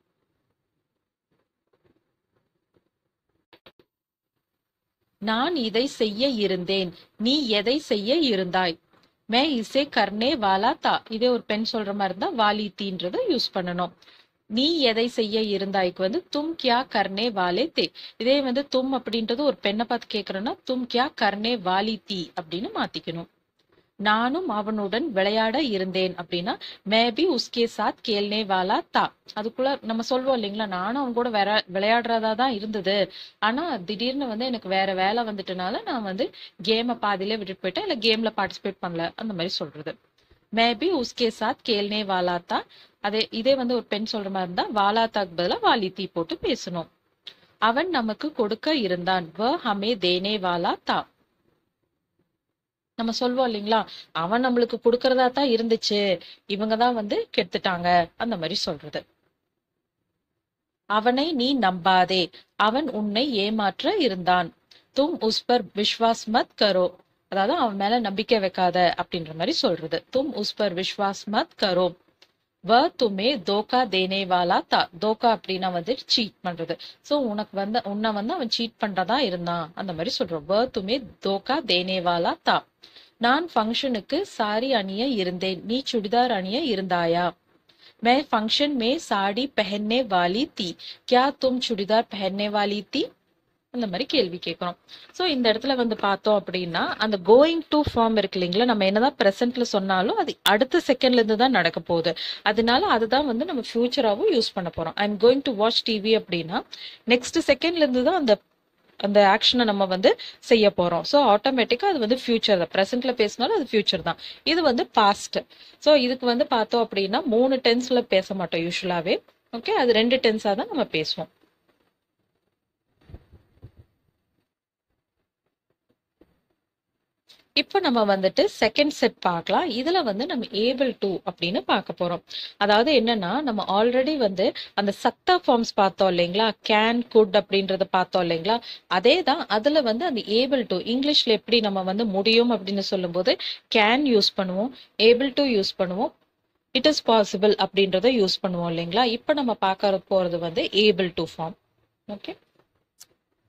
நான் இதை செய்ய இருந்தேன் நீ எதை செய்ய இருந்தாய் மே இசே கர்னே வாலா தா இதே ஒரு பெண் சொல்ற மாதிரி இருந்தா வாலி தீன்றத யூஸ் பண்ணணும் நீ எதை செய்ய இருந்தாய்க்கு வந்து தும் கியா கர்னே வாலே தே இதே வந்து தும் அப்படின்றது ஒரு பெண்ணை பார்த்து கேக்குறோம்னா தும் கியா கர்னே வாலி தீ அப்படின்னு மாத்திக்கணும் நானும் அவனுடன் விளையாட இருந்தேன் அப்படின்னா மேபி உஸ்கே சாத் கேள்னே வாலா தா அதுக்குள்ள நம்ம சொல்வோம் இல்லைங்களா நானும் அவன் கூட வேற விளையாடுறதா தான் இருந்தது ஆனா திடீர்னு வந்து எனக்கு வேற வேலை வந்துட்டனால நான் வந்து கேமை பாதியிலே விட்டுட்டு போயிட்டேன் இல்ல கேம்ல பார்ட்டிசிபேட் பண்ணல அந்த மாதிரி சொல்றது மேபி உஸ்கே சாத் கேள்னே வாலா தா அதே இதே வந்து ஒரு பெண் சொல்ற மாதிரி இருந்தா வாலாத்தாக்கு பதிலா வாலி தீ போட்டு பேசணும் அவன் நமக்கு கொடுக்க இருந்தான் வ ஹமே தேனே வாலா தா நம்ம சொல்வோம் இல்லைங்களா அவன் நம்மளுக்கு கொடுக்கறதா தான் இருந்துச்சு இவங்க தான் வந்து கெடுத்துட்டாங்க அந்த மாதிரி சொல்றது அவனை நீ நம்பாதே அவன் உன்னை ஏமாற்ற இருந்தான் தும் உஸ் பர் விஸ்வாஸ் மத் கரோ அதாவது அவன் மேல நம்பிக்கை வைக்காத அப்படின்ற மாதிரி சொல்றது தும் உஸ் பர் விஸ்வாஸ் மத் கரோ வ துமே தோக்கா தேனே வாலா தா தோக்கா அப்படின்னா வந்து சீட் பண்றது சோ உனக்கு வந்து உன்னை வந்து அவன் சீட் பண்றதா இருந்தான் அந்த மாதிரி சொல்றோம் வ துமே தோக்கா தேனே வாலா தா நான் ஃபங்க்ஷனுக்கு சாரி அணிய இருந்தேன் நீ சுடிதார் அணிய இருந்தாயா मैं फंक्शन में साड़ी पहनने वाली थी क्या तुम चूड़ीदार पहनने वाली थी அந்த மாதிரி கேள்வி கேட்கிறோம் சோ இந்த இடத்துல வந்து பார்த்தோம் அப்படின்னா அந்த கோயிங் டு ஃபார்ம் இருக்கு இல்லைங்களா நம்ம என்னதான் பிரசன்ட்ல சொன்னாலும் அது அடுத்த செகண்ட்ல இருந்து தான் நடக்க போகுது அதனால அதுதான் வந்து நம்ம ஃபியூச்சராகவும் யூஸ் பண்ண போறோம் I am going to watch TV அப்படின்னா நெக்ஸ்ட் செகண்ட்ல இருந்து தான் அந்த அந்த ஆக்ஷனை நம்ம வந்து செய்ய போறோம் ஸோ ஆட்டோமேட்டிக்கா அது வந்து ஃபியூச்சர் தான் ப்ரெசென்ட்ல பேசினாலும் அது ஃபியூச்சர் தான் இது வந்து பாஸ்ட் ஸோ இதுக்கு வந்து பார்த்தோம் அப்படின்னா மூணு டென்ஸ்ல பேச மாட்டோம் யூஸ்வலாவே ஓகே அது ரெண்டு டென்ஸா தான் நம்ம பேசுவோம் இப்போ நம்ம வந்துட்டு செகண்ட் செட் பார்க்கலாம் இதுல வந்து நம்ம ஏபிள் டு அப்படின்னு பார்க்க போறோம் அதாவது என்னன்னா நம்ம ஆல்ரெடி வந்து அந்த சத்தா ஃபார்ம்ஸ் பார்த்தோம் இல்லைங்களா கேன் குட் அப்படின்றத பார்த்தோம் இல்லைங்களா அதே தான் அதுல வந்து அந்த ஏபிள் டு இங்கிலீஷ்ல எப்படி நம்ம வந்து முடியும் அப்படின்னு சொல்லும்போது கேன் யூஸ் பண்ணுவோம் ஏபிள் டு யூஸ் பண்ணுவோம் இட் இஸ் பாசிபிள் அப்படின்றத யூஸ் பண்ணுவோம் இல்லைங்களா இப்போ நம்ம பார்க்க போறது வந்து able to form okay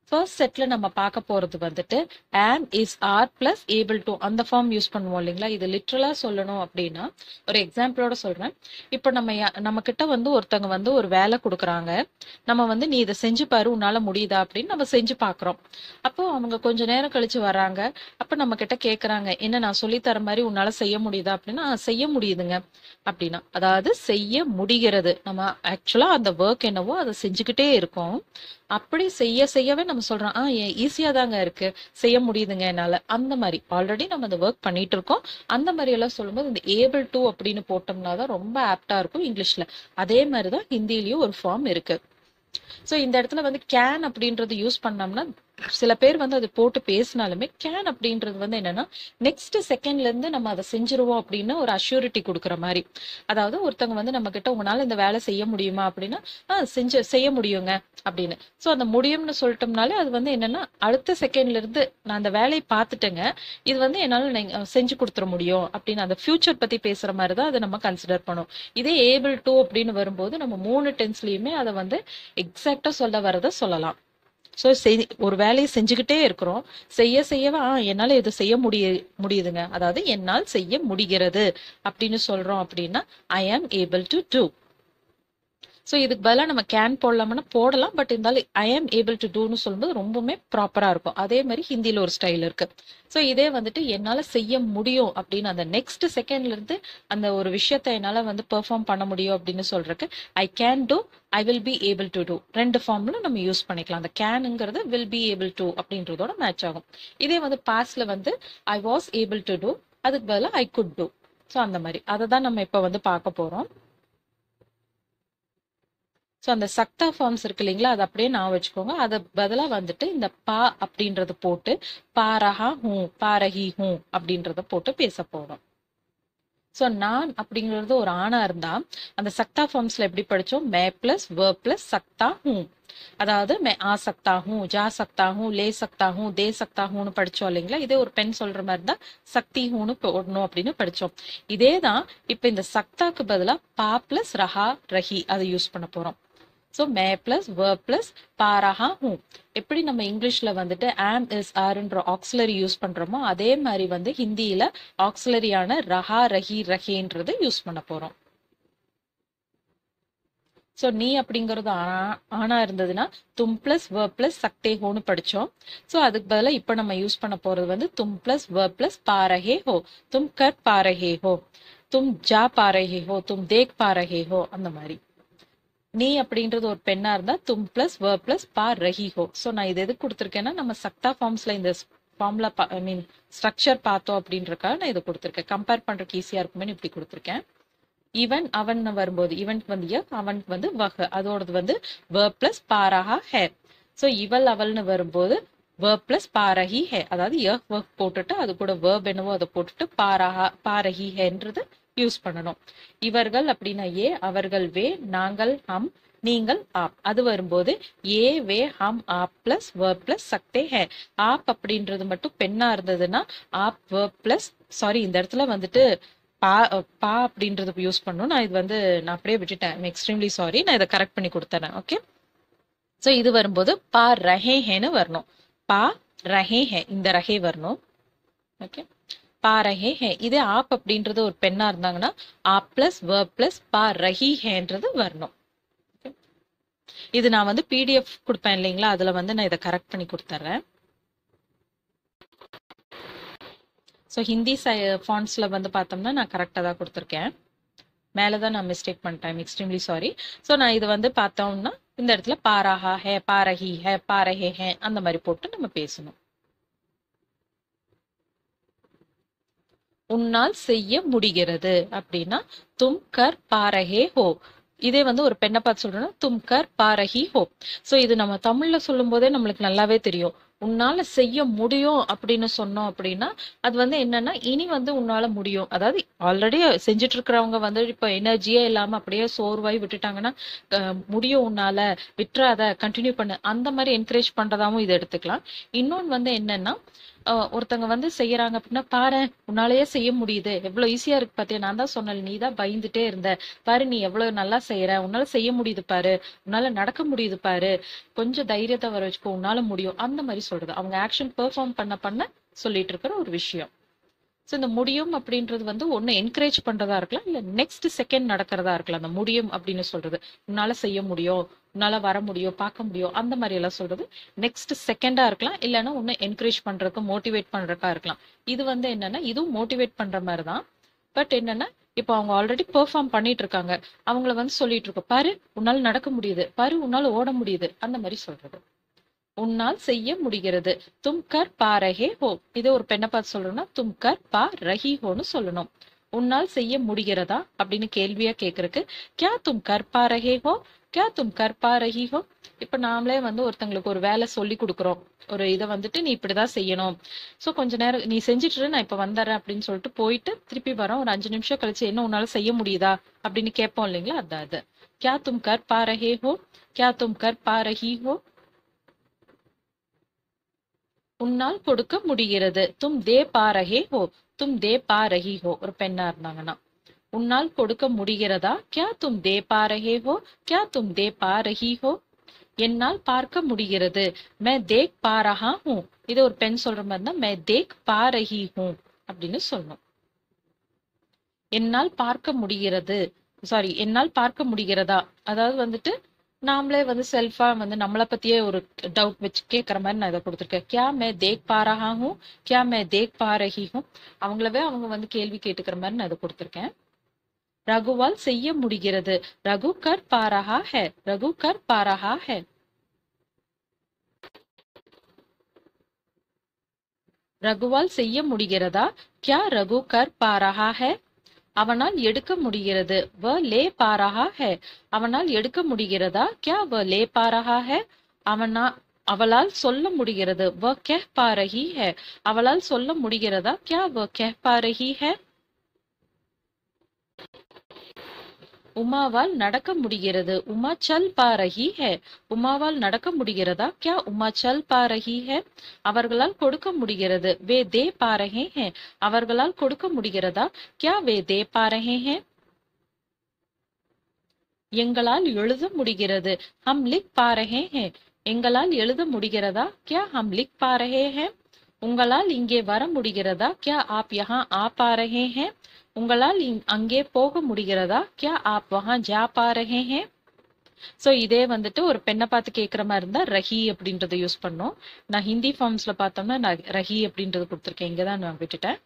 first செட்ல நம்ம பார்க்க போறது வந்துட்டு am is are plus able to அந்த ஃபார்ம் யூஸ் பண்ணுவோம் இல்லைங்களா இது லிட்ரலா சொல்லணும் அப்படின்னா ஒரு எக்ஸாம்பிளோட சொல்றேன் இப்போ நம்ம யா- நம்ம கிட்ட வந்து ஒருத்தவங்க வந்து ஒரு வேலை கொடுக்குறாங்க நம்ம வந்து நீ இதை செஞ்சு பாரு உன்னால முடியுதா அப்படின்னு நம்ம செஞ்சு பார்க்குறோம் அப்போ அவங்க கொஞ்ச நேரம் கழிச்சு வராங்க அப்ப நம்ம கிட்ட கேக்குறாங்க என்ன நான் சொல்லி தர மாதிரி உன்னால செய்ய முடியுதா அப்படின்னா "ஆ, செய்ய முடியுதுங்க அப்படின்னா அதாவது செய்ய முடிகிறது நம்ம ஆக்சுவலா அந்த ஒர்க் என்னவோ அதை செஞ்சுக்கிட்டே இருக்கோம் அப்படி செய்ய செய்யவே நம்ம சொல்றோம் ஆ ஈஸியா தாங்க இருக்கு செய்ய முடியுதுங்க என்னால அந்த மாதிரி ஆல்ரெடி நம்ம அந்த ஒர்க் பண்ணிட்டு இருக்கோம் அந்த மாதிரி எல்லாம் சொல்லும்போது இந்த ஏபிள் டு அப்படின்னு போட்டோம்னா தான் ரொம்ப ஆப்டா இருக்கும் இங்கிலீஷ்ல அதே மாதிரி தான் ஹிந்திலயும் ஒரு ஃபார்ம் இருக்கு ஸோ இந்த இடத்துல வந்து கேன் அப்படின்றது யூஸ் பண்ணோம்னா சில பேர் வந்து அது போட்டு பேசினாலுமே கேன் அப்படின்றது வந்து என்னன்னா நெக்ஸ்ட் செகண்ட்ல இருந்து நம்ம அதை செஞ்சுருவோம் அப்படின்னு ஒரு அஷ்யூரிட்டி கொடுக்குற மாதிரி அதாவது ஒருத்தவங்க வந்து நம்ம கிட்ட உங்களால இந்த வேலை செய்ய முடியுமா அப்படின்னா ஆ செஞ்சு செய்ய முடியுங்க அப்படின்னு ஸோ அந்த முடியும்னு சொல்லிட்டோம்னாலே அது வந்து என்னன்னா அடுத்த செகண்ட்ல இருந்து நான் அந்த வேலையை பார்த்துட்டேங்க இது வந்து என்னால நீங்க செஞ்சு கொடுத்துட முடியும் அப்படின்னு அந்த ஃபியூச்சர் பத்தி பேசுற மாதிரி தான் அதை நம்ம கன்சிடர் பண்ணும் இதே ஏபிள் டு அப்படின்னு வரும்போது நம்ம மூணு டென்ஸ்லயுமே அதை வந்து எக்ஸாக்டா சொல்ல வரதை சொல்லலாம் ஸோ ஒரு வேலையை செஞ்சுக்கிட்டே இருக்கிறோம் செய்ய செய்யவே ஆ என்னால இது செய்ய முடிய முடியுதுங்க அதாவது என்னால் செய்ய முடிகிறது அப்படின்னு சொல்றோம் அப்படின்னா ஐ ஆம் ஏபிள் டு டூ ஸோ இதுக்கு பதிலாக நம்ம கேன் போடலாம்னா போடலாம் பட் இருந்தாலும் ஐ ஆம் ஏபிள் டு டூன்னு சொல்லும்போது ரொம்பவுமே ப்ராப்பராக இருக்கும் அதே மாதிரி ஹிந்தியில் ஒரு ஸ்டைல் இருக்கு ஸோ இதே வந்துட்டு என்னால் செய்ய முடியும் அப்படின்னு அந்த நெக்ஸ்ட் செகண்ட்ல இருந்து அந்த ஒரு விஷயத்தை என்னால் வந்து பெர்ஃபார்ம் பண்ண முடியும் அப்படின்னு சொல்றதுக்கு I can do I will be able to do ரெண்டு ஃபார்ம்ல நம்ம யூஸ் பண்ணிக்கலாம் அந்த கேனுங்கிறது வில் பி ஏபிள் டு அப்படின்றதோட மேட்ச் ஆகும் இதே வந்து பாஸ்ட்ல வந்து I was able to do அதுக்கு பதிலாக ஐ குட் டூ ஸோ அந்த மாதிரி அதை தான் நம்ம இப்போ வந்து பார்க்க போறோம் ஸோ அந்த சக்தா ஃபார்ம்ஸ் இருக்கு இல்லைங்களா அதை அப்படியே நான் வச்சுக்கோங்க அதை பதிலாக வந்துட்டு இந்த பா அப்படின்றத போட்டு பாரஹா ஹூ பாரஹி ஹூ அப்படின்றத போட்டு பேச போறோம் ஸோ நான் அப்படிங்கிறது ஒரு ஆணா இருந்தா அந்த சக்தா ஃபார்ம்ஸ்ல எப்படி படிச்சோம் மே பிளஸ் வ பிளஸ் சக்தா ஹூ அதாவது மே ஆ சக்தா ஹூ ஜா சக்தா ஹூ லே சக்தா ஹூ தே சக்தா ஹூன்னு படிச்சோம் இல்லைங்களா இதே ஒரு பெண் சொல்ற மாதிரி தான் சக்தி ஹூன்னு போடணும் அப்படின்னு படிச்சோம் இதே தான் இப்போ இந்த சக்தாக்கு பதிலா பா பிளஸ் ரஹா ரஹி அதை யூஸ் பண்ண போறோம் ஸோ மே பிளஸ் வ பிளஸ் பாரஹா ஹூ எப்படி நம்ம இங்கிலீஷ்ல வந்துட்டு ஆம் இஸ் ஆர்ன்ற ஆக்சிலரி யூஸ் பண்றோமோ அதே மாதிரி வந்து ஹிந்தியில ஆக்சிலரியான ரஹா ரஹி ரஹேன்றது யூஸ் பண்ண போறோம் ஸோ நீ அப்படிங்கிறது ஆனா ஆனா இருந்ததுன்னா தும் பிளஸ் வ பிளஸ் சக்தே ஹோன்னு படிச்சோம் ஸோ அதுக்கு பதிலாக இப்போ நம்ம யூஸ் பண்ண போறது வந்து தும் பிளஸ் வ பிளஸ் பாரஹே ஹோ தும் கர் பாரஹே ஹோ தும் ஜா பாரஹே ஹோ தும் தேக் பாரஹே ஹோ அந்த மாதிரி நீ அப்படின்றது ஒரு பெண்ணா இருந்தா தும் பிளஸ் வ பிளஸ் பா ரஹி ஹோ ஸோ நான் இது எதுக்கு கொடுத்துருக்கேன்னா நம்ம சக்தா ஃபார்ம்ஸ்ல இந்த ஃபார்ம்ல ஐ மீன் ஸ்ட்ரக்சர் பார்த்தோம் அப்படின்றக்காக நான் இதை கொடுத்துருக்கேன் கம்பேர் பண்றதுக்கு ஈஸியா இருக்குமே இப்படி கொடுத்துருக்கேன் இவன் அவன் வரும்போது இவன் வந்து ய அவன் வந்து வஹ அதோடது வந்து வ பிளஸ் பாரஹா ஹே ஸோ இவள் அவள்னு வரும்போது வ பிளஸ் பாரஹி ஹே அதாவது ய வ போட்டுட்டு அது கூட வேர்ப் என்னவோ அதை போட்டுட்டு பாரஹா பாரஹி ஹேன்றது யூஸ் பண்ணணும் இவர்கள் அப்படின்னா ஏ அவர்கள் வே நாங்கள் ஹம் நீங்கள் ஆப் அது வரும்போது ஏ வே ஹம் ஆப் பிளஸ் வ பிளஸ் சக்தே ஹே ஆப் அப்படின்றது மட்டும் பெண்ணா இருந்ததுன்னா ஆப் வ பிளஸ் சாரி இந்த இடத்துல வந்துட்டு பா பா அப்படின்றது யூஸ் பண்ணணும் நான் இது வந்து நான் அப்படியே விட்டுட்டேன் எக்ஸ்ட்ரீம்லி சாரி நான் இதை கரெக்ட் பண்ணி கொடுத்துறேன் ஓகே ஸோ இது வரும்போது பா ரஹே ஹேன்னு வரணும் பா ரஹே ஹே இந்த ரஹே வரணும் ஓகே பா ரஹே ஹே இதே ஆப் அப்படின்றது ஒரு பெண்ணா இருந்தாங்கன்னா ஆப் பிளஸ் வ பிளஸ் பா ரஹி ஹேன்றது வரணும் Okay. இது நான் வந்து பிடிஎஃப் கொடுப்பேன் இல்லைங்களா அதுல வந்து நான் இதை கரெக்ட் பண்ணி கொடுத்துட்றேன் ஸோ ஹிந்தி ஃபாண்ட்ஸில் வந்து பார்த்தோம்னா நான் கரெக்டாக தான் கொடுத்துருக்கேன் மேலே தான் நான் மிஸ்டேக் பண்ணிட்டேன் எக்ஸ்ட்ரீம்லி சாரி ஸோ நான் இது வந்து பார்த்தோம்னா இந்த இடத்துல பாராஹா ஹே பாரஹி ஹே பாரஹே ஹே அந்த மாதிரி போட்டு நம்ம பேசணும் உன்னால் செய்ய முடிகிறது அப்படின்னா தும் கர் பாரஹே ஹோ இதே வந்து ஒரு பெண்ணை பார்த்து சொல்றோம்னா தும் கர் பாரஹி ஹோ ஸோ இது நம்ம தமிழ்ல சொல்லும் போதே நம்மளுக்கு நல்லாவே தெரியும் உன்னால செய்ய முடியும் அப்படின்னு சொன்னோம் அப்படின்னா அது வந்து என்னன்னா இனி வந்து உன்னால முடியும் அதாவது ஆல்ரெடி செஞ்சுட்டு இருக்கிறவங்க வந்து இப்போ எனர்ஜியே இல்லாம அப்படியே சோர்வாய் விட்டுட்டாங்கன்னா அஹ், முடியும் உன்னால விட்டுறாத கண்டினியூ பண்ணு அந்த மாதிரி என்கரேஜ் பண்றதாவும் இதை எடுத்துக்கலாம் இன்னொன்னு வந்து என்னன்னா அஹ், ஒருத்தங்க வந்து செய்யறாங்க அப்படின்னா பாரு உன்னாலயே செய்ய முடியுது எவ்வளவு ஈஸியா இருக்கு பாத்தியா நான் தான் சொன்னேன் நீ தான் பயந்துட்டே இருந்த பாரு நீ எவ்வளவு நல்லா செய்யற உன்னால செய்ய முடியுது பாரு உன்னால நடக்க முடியுது பாரு கொஞ்சம் தைரியத்தை வர வச்சுக்கோ உன்னால முடியும் அந்த மாதிரி சொல்றது அவங்க ஆக்ஷன் பெர்ஃபார்ம் பண்ண பண்ண சொல்லிட்டு இருக்கிற ஒரு விஷயம் ஸோ இந்த முடியும் அப்படின்றது வந்து ஒன்று என்கரேஜ் பண்றதா இருக்கலாம் இல்ல நெக்ஸ்ட் செகண்ட் நடக்கிறதா இருக்கலாம் அந்த முடியும் அப்படின்னு சொல்றது உன்னால செய்ய முடியும் உன்னால வர முடியும் பார்க்க முடியும் அந்த மாதிரி எல்லாம் சொல்றது நெக்ஸ்ட் செகண்டா இருக்கலாம் இல்லைன்னா ஒன்று என்கரேஜ் பண்றதுக்கு மோட்டிவேட் பண்றதுக்கா இருக்கலாம் இது வந்து என்னன்னா இதுவும் மோட்டிவேட் பண்ற மாதிரி தான் பட் என்னன்னா இப்போ அவங்க ஆல்ரெடி பெர்ஃபார்ம் பண்ணிட்டு இருக்காங்க அவங்கள வந்து சொல்லிட்டு இருக்கோம் பாரு உன்னால நடக்க முடியுது பாரு உன்னால ஓட முடியுது அந்த மாதிரி சொல்றது உன்னால் செய்ய முடிகிறது தும் கர் பா ரஹே ஹோ இது ஒரு பெண்ணை பார்த்து சொல்றோம்னா தும் கர் பா ரஹி ஹோன்னு சொல்லணும் உன்னால் செய்ய முடிகிறதா அப்படின்னு கேள்வியா கேக்குறதுக்கு கியா தும் கர் பா ரஹே ஹோ கியா தும் கர் பா ரஹி ஹோ இப்ப நாமளே வந்து ஒருத்தங்களுக்கு ஒரு வேலை சொல்லி கொடுக்குறோம் ஒரு இதை வந்துட்டு நீ இப்படிதான் செய்யணும் சோ கொஞ்ச நேரம் நீ செஞ்சுட்டு இரு, நான் இப்ப வந்துடுறேன் அப்படின்னு சொல்லிட்டு போயிட்டு திருப்பி வரோம் ஒரு அஞ்சு நிமிஷம் கழிச்சு என்ன உன்னால செய்ய முடியுதா அப்படின்னு கேட்போம் இல்லைங்களா அதான் அது கியா தும் கர் பா ரஹே ஹோ கியா தும் கர் பா ரஹி ஹோ உன்னால் கொடுக்க முடிகிறது தும் தே பா ரஹே ஹோ தும் தே பா ரஹி ஹோ ஒரு பெண்ணா இருந்தாங்கன்னா உன்னால் கொடுக்க முடிகிறதா கியா தும் தே பா ரஹே ஹோ கியா தும் தே பா ரஹி ஹோ என்னால் பார்க்க முடிகிறது மே தேக் பா ரஹா ஹூ இது ஒரு பெண் சொல்ற மாதிரி இருந்தா மே தேக் பா ரஹி ஹூ அப்படின்னு சொல்லணும் என்னால் பார்க்க முடிகிறது சாரி என்னால் பார்க்க முடிகிறதா அதாவது வந்துட்டு நாமளே வந்து செல்ஃபா வந்து நம்மளை பத்தியே ஒரு டவுட் வச்சு கேட்கற மாதிரி நான் இதை கொடுத்துருக்கேன் கியா மே தேக் பா ரஹா ஹூ கியா மே தேக் பா ரஹி ஹூ அவங்களவே அவங்க வந்து கேள்வி கேட்டுக்கிற மாதிரி நான் இதை கொடுத்துருக்கேன் ரகுவால் செய்ய முடிகிறது ரகு கர் பா ரஹா ஹே ரகு கர் பா ரஹா ஹே ரகுவால் செய்ய முடிகிறதா கியா ரகு கர் பா ரஹா ஹே அவனால் எடுக்க முடிகிறது வ லே பா ரஹா ஹே அவனால் எடுக்க முடிகிறதா கியா வ லே பா ரஹா ஹே அவனா அவளால் சொல்ல முடிகிறது வ கெஹ் பா ரஹி ஹே அவளால் சொல்ல முடிகிறதா கியா வ கெஹ் பா ரஹி ஹே உமாவால் நடக்க முடிகிறது உமா சல் பா ரஹி ஹே உமாவால் நடக்க முடிகிறதா கியா உமா சல் பா ரஹி ஹே அவர்களால் கொடுக்க முடிகிறது வே தே பா ரஹே ஹே அவர்களால் கொடுக்க முடிகிறதா கியா வே தே பா ரஹே ஹே எங்களால் எழுத முடிகிறது ஹம் லிக் பா ரஹே ஹே எங்களால் எழுத முடிகிறதா கியா ஹம் லிக் பா ரஹே ஹே உங்களால் இங்கே வர முடிகிறதா கியா ஆப் யஹா ஆ பா ரஹே ஹே உங்களால் இங்- அங்கே போக முடிகிறதா கியா ஆப் வஹா ஜா பா ரஹே ஹே சோ இதே வந்துட்டு ஒரு பெண்ணை பார்த்து கேக்குற மாதிரி இருந்தா ரஹி அப்படின்றத யூஸ் பண்ணோம் நான் ஹிந்தி ஃபார்ம்ஸ்ல பார்த்தோம்னா நான் ரஹி அப்படின்றது கொடுத்துருக்கேன் இங்கதான் நான் விட்டுட்டேன்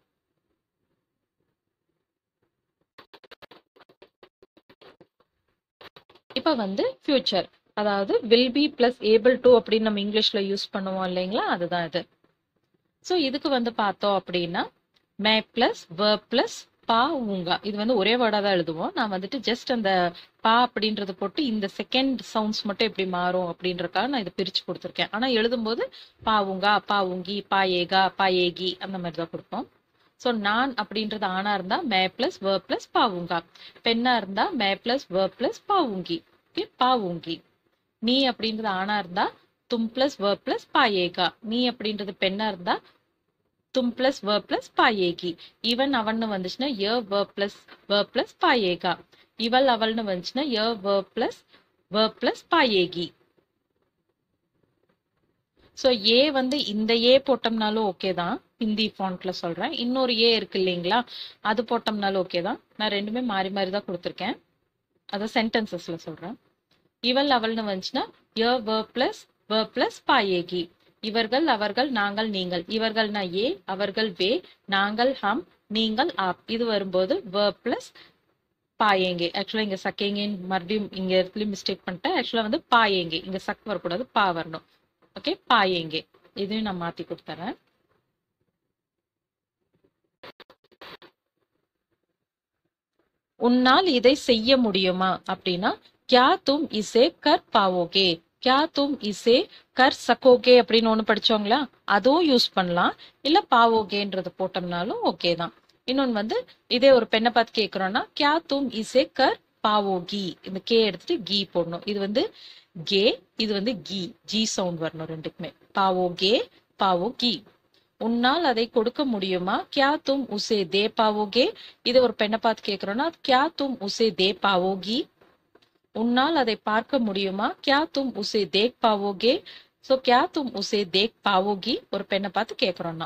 இப்ப வந்து ஃபியூச்சர் அதாவது will be plus able to அப்படின்னு நம்ம இங்கிலீஷ்ல யூஸ் பண்ணுவோம் இல்லைங்களா அதுதான் இது சோ இதுக்கு வந்து பார்த்தோம் அப்படின்னா மே பிளஸ் verb பிளஸ் பா ஊங்கா இது வந்து ஒரே வேர்டா தான் எழுதுவோம் நான் வந்துட்டு ஜஸ்ட் அந்த பா அப்படின்றத போட்டு இந்த செகண்ட் சவுண்ட்ஸ் மட்டும் எப்படி மாறும் அப்படின்றக்காக நான் இதை பிரிச்சு கொடுத்துருக்கேன் ஆனா எழுதும்போது பா ஊங்கா பா ஊங்கி பா ஏகா பா ஏகி அந்த மாதிரி தான் கொடுப்போம் ஸோ நான் அப்படின்றது ஆணா இருந்தா மே பிளஸ் verb பிளஸ் பா ஊங்கா பெண்ணா இருந்தா மே பிளஸ் verb பிளஸ் பா ஊங்கி ஓகே பா ஊங்கி நீ அப்படின்றது ஆணா இருந்தா தும் பிளஸ் verb பிளஸ் பா ஏகா நீ அப்படின்றது பெண்ணா இருந்தா தும் பிளஸ் verb பிளஸ் பாயேகி இவன் அவன்னு வந்துச்சுன்னா ய verb பிளஸ் verb பிளஸ் பாயேகா இவள் அவள்னு வந்துச்சுன்னா ய verb பிளஸ் verb பிளஸ் பாயேகி ஸோ ஏ வந்து இந்த ஏ போட்டோம்னாலும் ஓகே தான் ஹிந்தி ஃபாண்ட்ல சொல்றேன் இன்னொரு ஏ இருக்கு இல்லைங்களா அது போட்டோம்னாலும் ஓகே தான் நான் ரெண்டுமே மாறி மாறி தான் கொடுத்துருக்கேன் அதை சென்டென்சஸ்ல சொல்றேன் இவள் அவள்னு வந்துச்சுன்னா ய verb பிளஸ் verb பிளஸ் பாயேகி இவர்கள் அவர்கள் நாங்கள் நீங்கள் இவர்கள்னா ஏ அவர்கள் வே நாங்கள் ஹம் நீங்கள் ஆப் இது வரும்போது verb பிளஸ் பாயேங்கே ஆக்சுவலா இங்க சக்கேங்கன்னு மறுபடியும் இங்க இடத்துல மிஸ்டேக் பண்ணிட்டேன் ஆக்சுவலா வந்து பாயேங்கே இங்க சக் வரக்கூடாது பா வரணும் ஓகே பாயேங்கே இதையும் நான் மாத்தி கொடுத்துறேன் உன்னால் இதை செய்ய முடியுமா அப்படின்னா கியா தும் இசே கர் பாவோகே கியா தும் இசே கர் சக்கோகே அப்படின்னு ஒண்ணு படிச்சோங்களா அதுவும் யூஸ் பண்ணலாம் இல்ல பாவோகேன்றது போட்டோம்னாலும் ஓகே தான் இன்னொன்னு வந்து இதே ஒரு பெண்ணை பார்த்து கேக்குறோம்னா கியா தும் இசே கர் பாவோகி இந்த கே எடுத்துட்டு கீ போடணும் இது வந்து கே இது வந்து கீ ஜி சவுண்ட் வரணும் ரெண்டுக்குமே பாவோ கே பாவோ கீ உன்னால் அதை கொடுக்க முடியுமா கியா தும் உசே தே பாவோகே இது ஒரு பெண்ணை பார்த்து கேக்குறோம்னா கியா தும் உசே தே பாவோகி உன்னால் அதை பார்க்க முடியுமா கியா தும் உசே தேக் பாவோகே சோ கியா தும் உசே தேக் பாவோகி ஒரு பெண்ணை பார்த்து கேக்குறோம்னா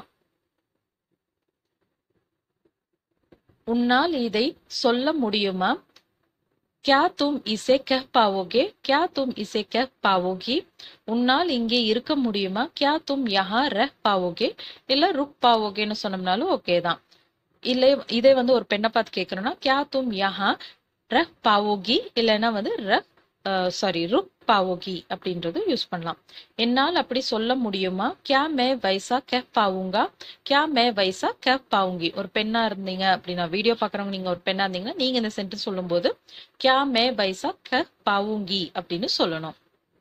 உன்னால் இதை சொல்ல முடியுமா क्या तुम इसे कह पाओगे क्या तुम इसे कह पाओगी உன்னால் இங்கே இருக்க முடியுமா क्या तुम यहाँ रह पाओगे இல்ல रुक पाओगेன்னு சொன்னோம்னாலும் ஓகே தான் இல்லை இதே வந்து ஒரு பெண்ணை பார்த்து கேட்கறோம்னா क्या तुम यहाँ रह पाओगी இல்லைன்னா வந்து रह சாரி रुक पाओगी அப்படின்றது யூஸ் பண்ணலாம் என்னால் அப்படி சொல்ல முடியுமா क्या मैं वैसा कह पाऊंगा क्या मैं वैसा कह पाऊंगी ஒரு பெண்ணா இருந்தீங்க அப்படின்னா வீடியோ பாக்குறவங்க நீங்க ஒரு பெண்ணா இருந்தீங்கன்னா நீங்க இந்த சென்டென்ஸ் சொல்லும்போது क्या मैं वैसा कह पाऊंगी அப்படின்னு சொல்லணும்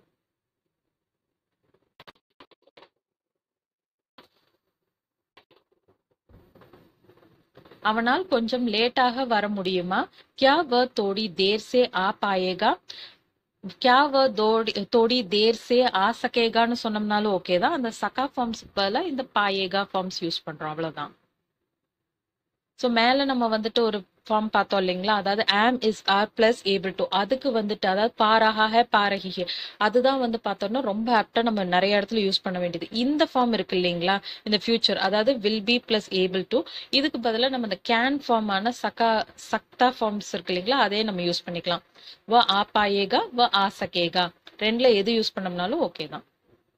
அவனால் கொஞ்சம் லேட்டாக வர முடியுமா क्या वह थोड़ी देर से आ पाएगा क्या वह थोड़ी थोड़ी देर से आ सकेगाன்னு சொன்னோம்னாலும் ஓகே தான் அந்த சகா ஃபார்ம்ஸ் பதிலா இந்த பாயேகா ஃபார்ம்ஸ் யூஸ் பண்றோம் அவ்வளவுதான் ஸோ மேல நம்ம வந்துட்டு ஒரு ஃபார்ம் பார்த்தோம் இல்லைங்களா அதாவது am is are plus able to அதுக்கு வந்துட்டு அதாவது பாராக ஹே பாரஹி ஹே அதுதான் வந்து பார்த்தோம்னா ரொம்ப ஆப்டா நம்ம நிறைய இடத்துல யூஸ் பண்ண வேண்டியது இந்த ஃபார்ம் இருக்கு இல்லைங்களா இந்த ஃபியூச்சர் அதாவது will be plus able to இதுக்கு பதிலாக நம்ம இந்த கேன் ஃபார்மான சகா சக்தா ஃபார்ம்ஸ் இருக்கு இல்லைங்களா அதே நம்ம யூஸ் பண்ணிக்கலாம் வ ஆ பாயேகா வ ஆ சகேகா ரெண்டுல எது யூஸ் பண்ணோம்னாலும் ஓகே தான்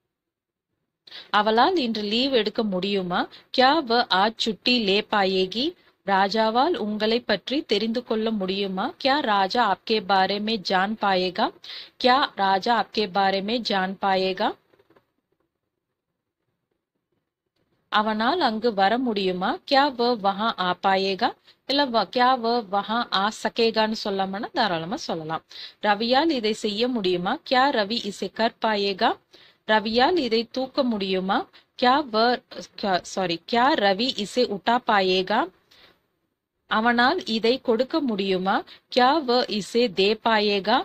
அவளால் இன்று லீவ் எடுக்க முடியுமா கியா வ ஆஜ் சுட்டி லே பாயேகி ராஜாவால் உங்களை பற்றி தெரிந்து கொள்ள முடியுமா क्या राजा आपके बारे में जान पाएगा क्या राजा आपके बारे में जान पाएगा அவனால் அங்கு வர முடியுமா क्या वह वहां आ पाएगा இல்ல வ- क्या वह वहां आ सकेगाன்னு சொல்லாமனா தாராளமா சொல்லலாம் ரவியால் இதை செய்ய முடியுமா क्या रवि इसे कर पाएगा ரவியால் இதை தூக்க முடியுமா क्या वह சாரி क्या रवि इसे उठा पाएगा அவனால் இதை கொடுக்க முடியுமா क्या वह इसे दे पाएगा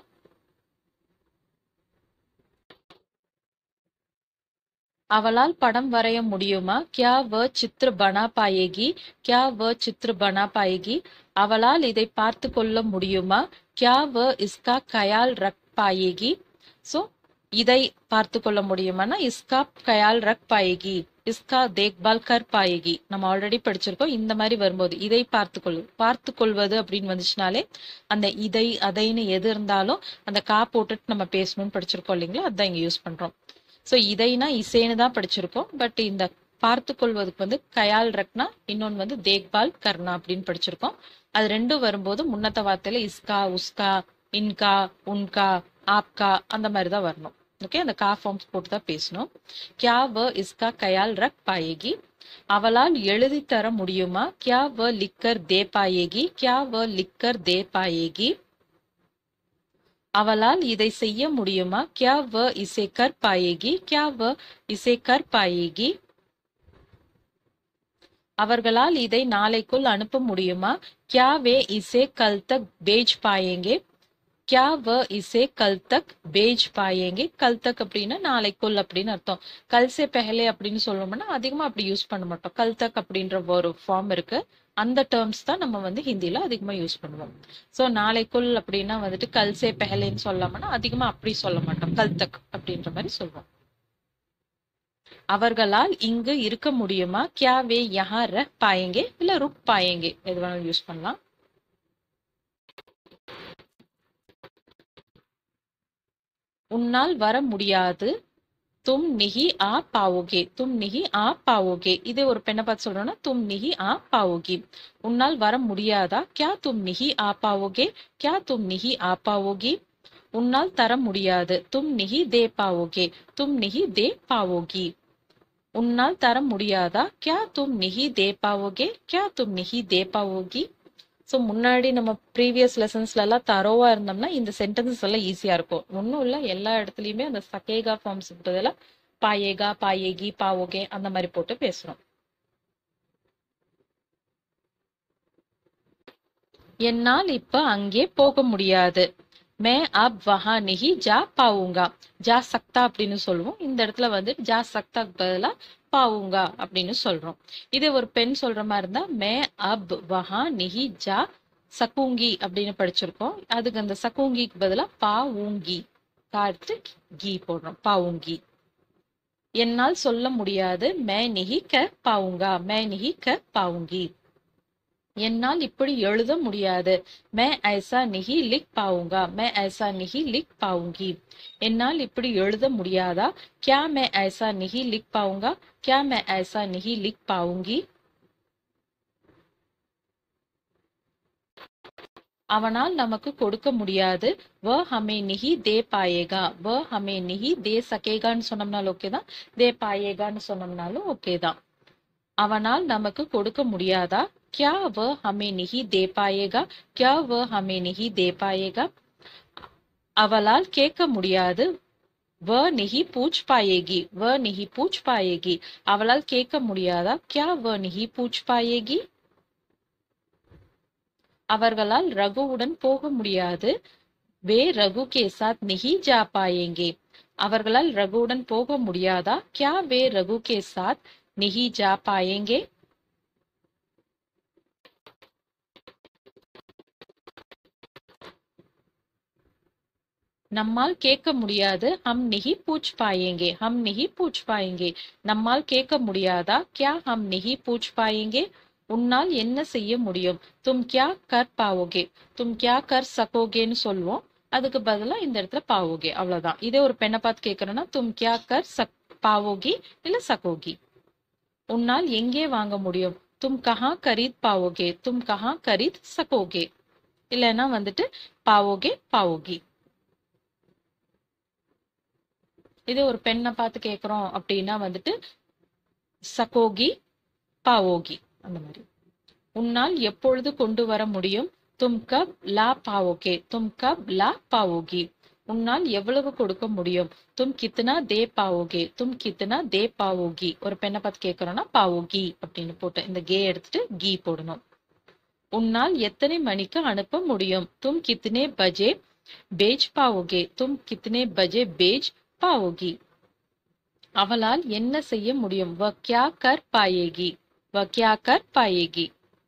அவளால் படம் வரைய முடியுமா क्या वह चित्र बना पाएगी क्या वह चित्र बना पाएगी அவளால் இதை பார்த்து கொள்ள முடியுமா क्या वह इसका ख्याल रख पाएगी சோ இதை பார்த்து கொள்ள முடியுமானா इसका ख्याल रख पाएगी इसका देखभाल कर पाएगी நம்ம ஆல்ரெடி படிச்சிருக்கோம் இந்த மாதிரி வரும்போது இதை பார்த்து கொள் பார்த்து கொள்வது அப்படின்னு வந்துச்சுனாலே அந்த இதை அதைன்னு எது இருந்தாலும் அந்த கா போட்டுட்டு நம்ம பேசணும்னு படிச்சிருக்கோம் இல்லைங்களா அதான் இங்க யூஸ் பண்றோம் சோ இதைனா இசைன்னு தான் படிச்சிருக்கோம் பட் இந்த பார்த்து கொள்வதுக்கு வந்து கயால் ரக்னா இன்னொன்னு வந்து தேக்பால் கர்னா அப்படின்னு படிச்சிருக்கோம் அது ரெண்டும் வரும்போது முன்னத்த வார்த்தையில இஸ்கா உஸ்கா இன்கா உன்கா ஆப்கா அந்த மாதிரி தான் வரணும் ஓகே அந்த கா ஃபார்ம்ஸ் போட்டு தான் பேசணும் கியா வ இஸ்கா கயால் ரக் பாயேகி அவளால் எழுதி தர முடியுமா கியா வ லிக்கர் தே பாயேகி கியா வ லிக்கர் தே பாயேகி அவளால் இதை செய்ய முடியுமா क्या वह इसे कर पाएगी क्या वह इसे कर पाएगी அவர்களால் இதை நாளைக்குள் அனுப்ப முடியுமா क्या वे इसे कल तक भेज पाएंगे क्या वह इसे कल तक भेज पाएंगे कल तक அப்படின்னா நாளைக்குள் அப்படின்னு அர்த்தம் கல் சே பெஹலே அப்படின்னு சொல்லணும்னா அதிகமா அப்படி யூஸ் பண்ண மாட்டோம் கல் தக் அப்படின்ற ஒரு ஃபார்ம் இருக்கு அந்த டேர்ம்ஸ் தான் நம்ம வந்து ஹிந்தில அதிகமா யூஸ் பண்ணுவோம் சோ நாளைக்குள் அப்படின்னா வந்துட்டு கல் சே பெஹலேன்னு சொல்லாமனா அதிகமா அப்படி சொல்ல மாட்டோம் கல் தக் அப்படின்ற மாதிரி சொல்லுவோம் அவர்களால் இங்கு இருக்க முடியுமா क्या वे यहाँ रह पाएंगे இல்ல रुक पाएंगे எது வேணாலும் யூஸ் பண்ணலாம் உன்னால் வர முடியாது தும் நிஹி ஆ பாவோகே தும் நிஹி ஆ பாவோகே இது ஒரு பெண்ணை பார்த்து சொல்றோம்னா தும் நிஹி ஆ பாவோகி உன்னால் வர முடியாதா क्या तुम नहीं आ पाओगे क्या तुम नहीं आ पाओगी உன்னால் தர முடியாது தும் நிஹி தே பாவோகே தும் நிஹி தே பாவோகி உன்னால் தர முடியாதா क्या तुम नहीं दे पाओगे क्या तुम नहीं दे पाओगी ஸோ முன்னாடி நம்ம ப்ரீவியஸ் லெசன்ஸ்ல எல்லாம் தரோவா இருந்தோம்னா இந்த சென்டென்சஸ் எல்லாம் ஈஸியா இருக்கும் ஒன்றும் இல்லை எல்லா இடத்துலயுமே அந்த சகேகா ஃபார்ம்ஸ் பதிலாக பாயேகா பாயேகி பாவோகே அந்த மாதிரி போட்டு பேசுறோம் என்னால் இப்ப அங்கே போக முடியாது மே அப் வஹா நிஹி ஜா பாவுங்கா ஜா சக்தா அப்படின்னு சொல்லுவோம் இந்த இடத்துல வந்து ஜா சக்தாக்கு பதிலா பாவுங்கா அப்படின்னு சொல்றோம் இதே ஒரு பெண் சொல்ற மாதிரி இருந்தா மே அப் வஹா நிஹி ஜா சக்கூங்கி அப்படின்னு படிச்சிருக்கோம் அதுக்கு அந்த சக்கூங்கிக்கு பதிலா பா ஊங்கி காட்டு கீ போடுறோம் பாவுங்கி என்னால் சொல்ல முடியாது மே நிஹி க பாவுங்கா மே நிஹி க பாவுங்கி என்னால் இப்படி எழுத முடியாது மே ஐசா நிஹி லிக் பாவுங்கா மே ஐசா நிஹி லிக் பாவுங்கி என்னால் இப்படி எழுத முடியாதா கியா மே ஐசா நிஹி லிக் பாவுங்கா கியா மே ஐசா நிஹி லிக் பாவுங்கி அவனால் நமக்கு கொடுக்க முடியாது வ ஹமே நிஹி தே பாயேகா வ ஹமே நிஹி தே சகேகான்னு சொன்னோம்னாலும் ஓகே தான் தே பாயேகான்னு சொன்னோம்னாலும் ஓகே தான் அவனால் நமக்கு கொடுக்க முடியாதா क्या वह हमें नहीं दे पाएगा क्या वह हमें नहीं दे पाएगा அவளால் கேட்க முடியாது வ நிஹி பூச் பாயேகி வ நிஹி பூச் பாயேகி அவளால் கேட்க முடியாதா கியா வ நிஹி பூச் பாயேகி அவர்களால் ரகுவுடன் போக முடியாது வே ரகு கே சாத் நிஹி ஜா பாயேங்கே அவர்களால் ரகுவுடன் போக முடியாதா கியா வே ரகு கே சாத் நிஹி ஜா பாயேங்கே நம்மால் கேட்க முடியாது ஹம் நிஹி பூச் பாயேங்கே ஹம் நிஹி பூச் பாயேங்கே நம்மால் கேட்க முடியாதா கியா ஹம் நிஹி பூச் பாயேங்கே உன்னால் என்ன செய்ய முடியும் தும் கியா கர் பாவோகே தும் கியா கர் சகோகேன்னு சொல்லுவோம் அதுக்கு பதிலா இந்த இடத்துல பாவோகே அவ்வளவுதான் இதே ஒரு பெண்ணை பார்த்து கேட்கறோம்னா தும் கியா கர் சக் பாவோகி இல்ல சகோகி உன்னால் எங்கே வாங்க முடியும் தும் கஹா கரீத் பாவோகே தும் கஹா கரீத் சகோகே இல்லைன்னா வந்துட்டு பாவோகே பாவோகி இதே ஒரு பெண்ணை பார்த்து கேட்குறோம் அப்படின்னா வந்துட்டு சகோகி பாவோகி அந்த மாதிரி உன்னால் எப்பொழுது கொண்டு வர முடியும் தும் கப் லா பாவோகே தும் கப் லா பாவோகி உன்னால் எவ்வளவு கொடுக்க முடியும் தும் கித்தனா தே பாவோகே தும் கித்தனா தே பாவோகி ஒரு பெண்ணை பார்த்து கேட்கறோம்னா பாவோகி அப்படின்னு போட்டு இந்த கே எடுத்துட்டு கீ போடணும் உன்னால் எத்தனை மணிக்கு அனுப்ப முடியும் தும் கித்தனே பஜே பேஜ் பாவோகே தும் கித்தனே பஜே பேஜ் பாவோகி அவளால் என்ன செய்ய முடியும் வ கியா கர் பாயேகி வ கியா கர் பாயேகி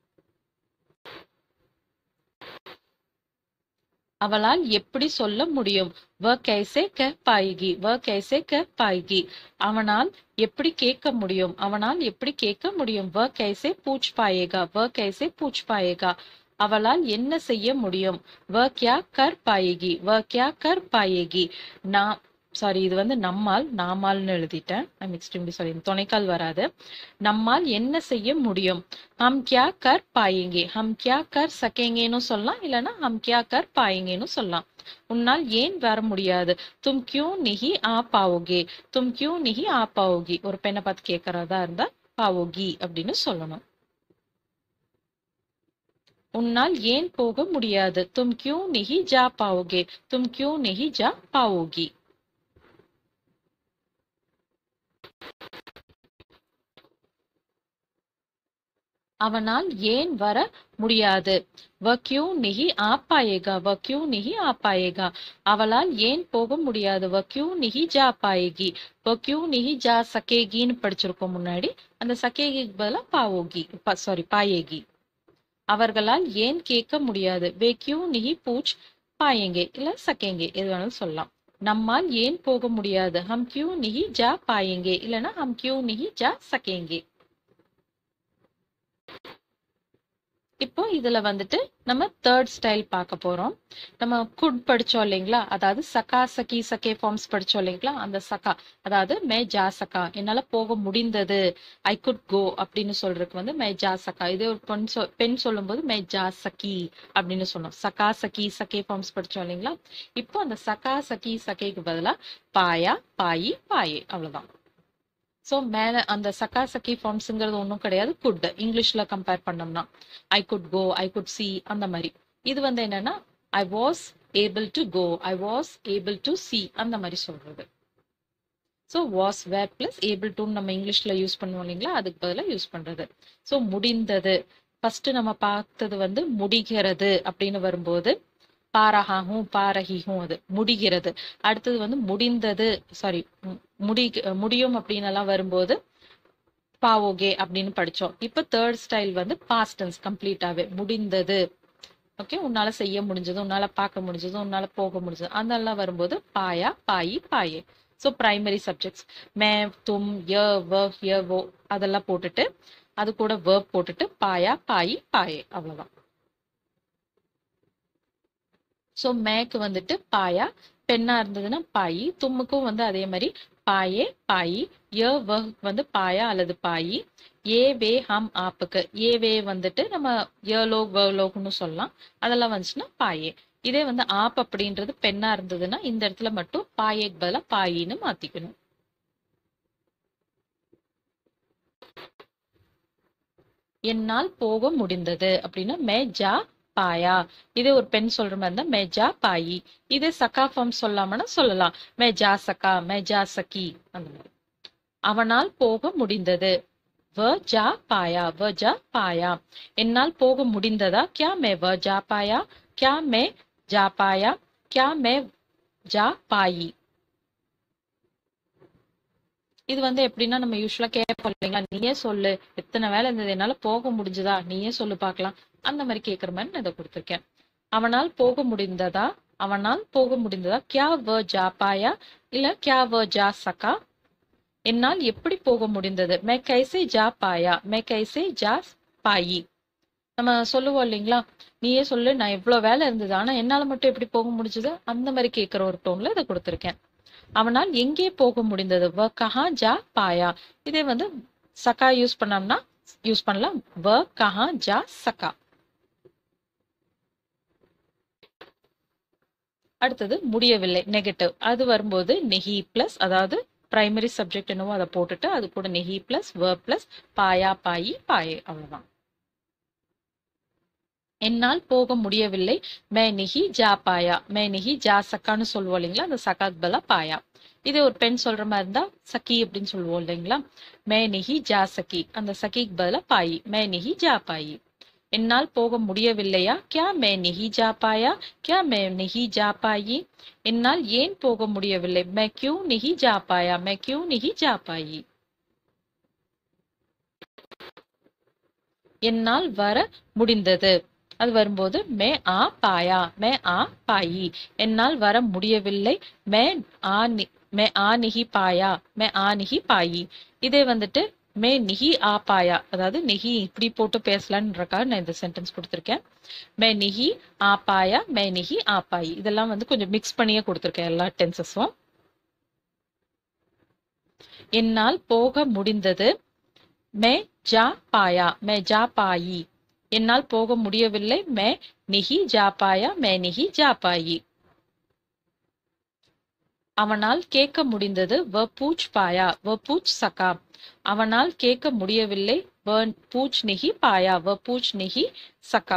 அவளால் எப்படி சொல்ல முடியும் வ கைசே க பாயகி வ கைசே க பாயகி அவனால் எப்படி கேட்க முடியும் அவனால் எப்படி கேட்க முடியும் வ கைசே பூச் பாயேகா வ கைசே பூச் பாயேகா அவளால் என்ன செய்ய முடியும் வ கியா கர் பாயேகி வ கியா கர் பாயேகி நான் சாரி இது வந்து நம்மால் நாமால்னு எழுதிட்டேன் ஐம் எக்ஸ்ட்ரீம்லி சாரி துணைக்கால் வராது நம்மால் என்ன செய்ய முடியும் ஹம் கியா கர் பாயேங்கே ஹம் கியா கர் சகேங்கேன்னு சொல்லலாம் இல்லைன்னா ஹம் கியா கர் பாயேங்கேன்னு சொல்லலாம் உன்னால் ஏன் வர முடியாது தும் கியூ நிஹி ஆ பாவோகே தும் கியூ நிஹி ஆ பாவோகி ஒரு பெண்ணை பார்த்து கேட்கறதா இருந்தா பாவோகி அப்படின்னு சொல்லணும் உன்னால் ஏன் போக முடியாது தும் கியூ நிஹி ஜா பாவோகே தும் கியூ நிஹி ஜா பாவோகி அவனால் ஏன் வர முடியாது வ கியூ நிஹி ஆ பாயேகா வ கியூ நிஹி ஆ பாயேகா அவளால் ஏன் போக முடியாது வ கியூ நிஹி ஜா பாயேகி வ கியூ நிஹி ஜா சகேகின்னு படிச்சிருக்கோம் முன்னாடி அந்த சகேகிக்கு பதிலா பாவோகி சாரி பாயேகி அவர்களால் ஏன் கேட்க முடியாது வே கியூ நிஹி பூச் பாயேங்கே இல்ல சகேங்கே எது வேணாலும் சொல்லலாம் நம்மால் ஏன் போக முடியாது ஹம் கியூ நிஹி ஜா பாயேங்கே இல்லைன்னா ஹம் கியூ நிஹி ஜா சகேங்கே இப்போ இதுல வந்துட்டு நம்ம தேர்ட் ஸ்டைல் பார்க்க போறோம் நம்ம குட் படிச்சோம் இல்லைங்களா அதாவது சகா சகி சகே ஃபார்ம்ஸ் படிச்சோம் இல்லைங்களா அந்த சகா அதாவது மே ஜா சகா என்னால போக முடிந்தது ஐ குட் கோ அப்படின்னு சொல்றதுக்கு வந்து மே ஜா சகா இதே ஒரு பெண் சொ பெண் சொல்லும்போது மே ஜா சகி அப்படின்னு சொன்னோம் சகா சகி சகே ஃபார்ம்ஸ் படிச்சோம் இல்லைங்களா இப்போ அந்த சகா சகி சகேக்கு பதிலா பாயா பாயி பாயே அவ்வளவுதான் ஸோ மேலே அந்த சக்கா சக்கி ஃபார்ம்ஸுங்கிறது ஒன்றும் கிடையாது குட் இங்கிலீஷில் கம்பேர் பண்ணோம்னா I could go I could see அந்த மாதிரி இது வந்து என்னன்னா I was able to go I was able to see அந்த மாதிரி சொல்றது so was were plus able டுன்னு நம்ம இங்கிலீஷில் யூஸ் பண்ணுவோம் இல்லைங்களா அதுக்கு பதிலாக யூஸ் பண்ணுறது ஸோ முடிந்தது ஃபர்ஸ்ட் நம்ம பார்த்தது வந்து முடிகிறது அப்படின்னு வரும்போது பாரஹாகும் பாரஹிகும் அது முடிகிறது அடுத்தது வந்து முடிந்தது சாரி முடி முடியும் அப்படின்னு எல்லாம் வரும்போது பாவோகே அப்படின்னு படிச்சோம் இப்ப தேர்ட் ஸ்டைல் வந்து பாஸ்ட் டென்ஸ் கம்ப்ளீட்டாவே முடிந்தது ஓகே உன்னால செய்ய முடிஞ்சது உன்னால பார்க்க முடிஞ்சது உன்னால போக முடிஞ்சது அதெல்லாம் வரும்போது பாயா பாயி பாயே ஸோ பிரைமரி சப்ஜெக்ட்ஸ் மே தும் ய வ ய வோ அதெல்லாம் போட்டுட்டு அது கூட வேர்ப் போட்டுட்டு பாயா பாயி பாயே அவ்வளவுதான் ஸோ மேக்கு வந்துட்டு பாயா பெண்ணா இருந்ததுன்னா பாயி தும்முக்கும் வந்து அதே மாதிரி பாயே பாயி ய வ வந்து பாயா அல்லது பாயி ஏ வே ஹம் ஆப்புக்கு ஏ வே வந்துட்டு நம்ம ஏலோக் வேலோக்னு சொல்லலாம் அதெல்லாம் வந்துச்சுன்னா பாயே இதே வந்து ஆப் அப்படின்றது பெண்ணா இருந்ததுன்னா இந்த இடத்துல மட்டும் பாயேக்கு பதிலா பாயின்னு மாத்திக்கணும் என்னால் போக முடிந்தது அப்படின்னா மே ஜா பாயா இதே ஒரு பெண் சொல்ற மாதிரி இருந்தா மே ஜா பாயி இதே சக்கா ஃபார்ம் சொல்லாமனா சொல்லலாம் மே ஜா சக்கா மே ஜா சகி அந்த மாதிரி அவனால் போக முடிந்தது வ ஜா பாயா வ ஜா பாயா என்னால் போக முடிந்ததா கியா மே வ ஜா பாயா கியா மே ஜா பாயா கியா மே ஜா பாயி இது வந்து எப்படின்னா நம்ம யூஸ்வலா கேட்போம் இல்லைங்களா நீயே சொல்லு எத்தனை வேலை இருந்தது என்னால போக முடிஞ்சதா நீயே சொல்லு பார்க்கலாம் அந்த மாதிரி கேட்குற மாதிரி நான் இதை கொடுத்துருக்கேன் அவனால் போக முடிந்ததா அவனால் போக முடிந்ததா கியா வ ஜா பாயா இல்ல கியா வ ஜா சகா என்னால் எப்படி போக முடிந்தது மே கைசே ஜா பாயா மே கைசே ஜா பாயி நம்ம சொல்லுவோம் இல்லைங்களா நீயே சொல்லு நான் எவ்வளவு வேலை இருந்தது ஆனா என்னால மட்டும் எப்படி போக முடிஞ்சது அந்த மாதிரி கேட்கிற ஒரு டோன்ல இதை கொடுத்துருக்கேன் அவனால் எங்கே போக முடிந்தது வ கஹா ஜா பாயா இதே வந்து சகா யூஸ் பண்ணோம்னா யூஸ் பண்ணலாம் வ கஹா ஜா சகா அடுத்தது முடியவில்லை நெகட்டிவ் அது வரும்போது நெஹி பிளஸ் அதாவது பிரைமரி சப்ஜெக்ட் என்னவோ அதை போட்டுட்டு அது கூட நெஹி பிளஸ் வ பிளஸ் பாயா பாயி பாயே அவ்வளவுதான் என்னால் போக முடியவில்லை மே நிஹி ஜா பாயா மே நிஹி ஜா சக்கான்னு சொல்லுவோம் இல்லைங்களா அந்த சக்காக் பலா பாயா இதே ஒரு பெண் சொல்ற மாதிரி இருந்தா சக்கி அப்படின்னு சொல்லுவோம் இல்லைங்களா மே நிஹி ஜா சக்கி அந்த சக்கிக்கு பதிலா பாயி மே நிஹி ஜா பாயி என்னால் போக முடியவில்லையா கியா மே நிஹி ஜா பாயா கியா மே நிஹி ஜா பாயி என்னால் ஏன் போக முடியவில்லை மே கியூ நிஹி ஜா பாயா மே கியூ நிஹி ஜா பாயி என்னால் வர முடிந்தது அது வரும்போது மே ஆ பாயா மே ஆ பாயி என்னால் வர முடியவில்லை மே ஆ நி மே ஆ நிஹி பாயா மே ஆ நிஹி பாயி இதே வந்துட்டு மே நிஹி ஆ பாயா அதாவது நிஹி இப்படி போட்டு பேசலான்றக்காக நான் இந்த சென்டென்ஸ் கொடுத்துருக்கேன் மே நிஹி ஆ பாயா மே நிஹி ஆ பாயி இதெல்லாம் வந்து கொஞ்சம் மிக்ஸ் பண்ணியே கொடுத்துருக்கேன் எல்லா டென்சஸும் என்னால் போக முடிந்தது மே ஜா பாயா மே ஜா பாயி என்னால் போக முடியவில்லை மே நிஹி ஜா பாயா மே நிஹி ஜா பாயி அவனால் கேட்க முடிந்தது வ பூச் பாயா வ பூச் சகா அவனால் கேட்க முடியவில்லை வ பூச் நிஹி பாயா வ பூச் நிஹி சகா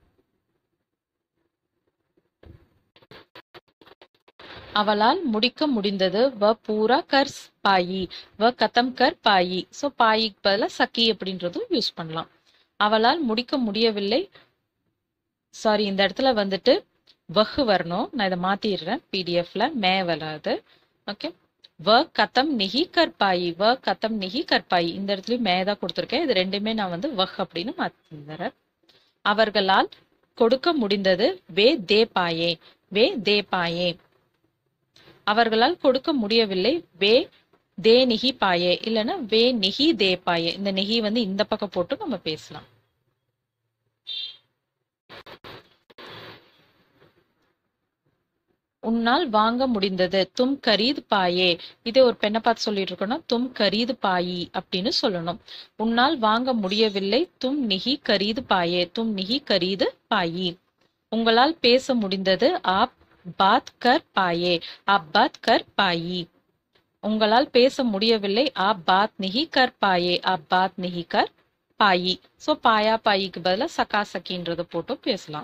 அவளால் முடிக்க முடிந்தது வ பூரா கர் பாயி வ கதம் கர் பாயி ஸோ பாயிக்கு பதிலாக சக்கி அப்படின்றதும் யூஸ் பண்ணலாம் அவளால் முடிக்க முடியவில்லை சாரி இந்த இடத்துல வந்துட்டு வஹ் வரணும் நான் இதை மாத்திடுறேன் பிடிஎஃப்ல மே வராது ஓகே வ கதம் நிஹி கற்பாயி வ கதம் நிஹி கற்பாயி இந்த இடத்துலயும் மே தான் கொடுத்துருக்கேன் இது ரெண்டுமே நான் வந்து வஹ் அப்படின்னு மாத்திடுறேன் அவர்களால் கொடுக்க முடிந்தது வே தே பாயே வே தே பாயே அவர்களால் கொடுக்க முடியவில்லை வே தே நிஹி பாயே இல்லைன்னா வே நிஹி தே பாயே இந்த நிஹி வந்து இந்த பக்கம் போட்டு நம்ம பேசலாம் உன்னால் வாங்க முடிந்தது தும் கரீது பாயே இதே ஒரு பெண்ணை பார்த்து சொல்லிட்டு இருக்கோம்னா தும் கரீது பாயி அப்படின்னு சொல்லணும் உன்னால் வாங்க முடியவில்லை தும் நிஹி கரீது பாயே தும் நிஹி கரீது பாயி உங்களால் பேச முடிந்தது ஆப் பாத் கர் பாயே ஆப் பாத் கர் பாயி உங்களால் பேச முடியவில்லை ஆப் பாத் நிஹி கர் பாயே ஆப் பாத் நிஹி கர் பாயி சோ பாயா பாயிக்கு பதிலா சகா சகின்றத போட்டு பேசலாம்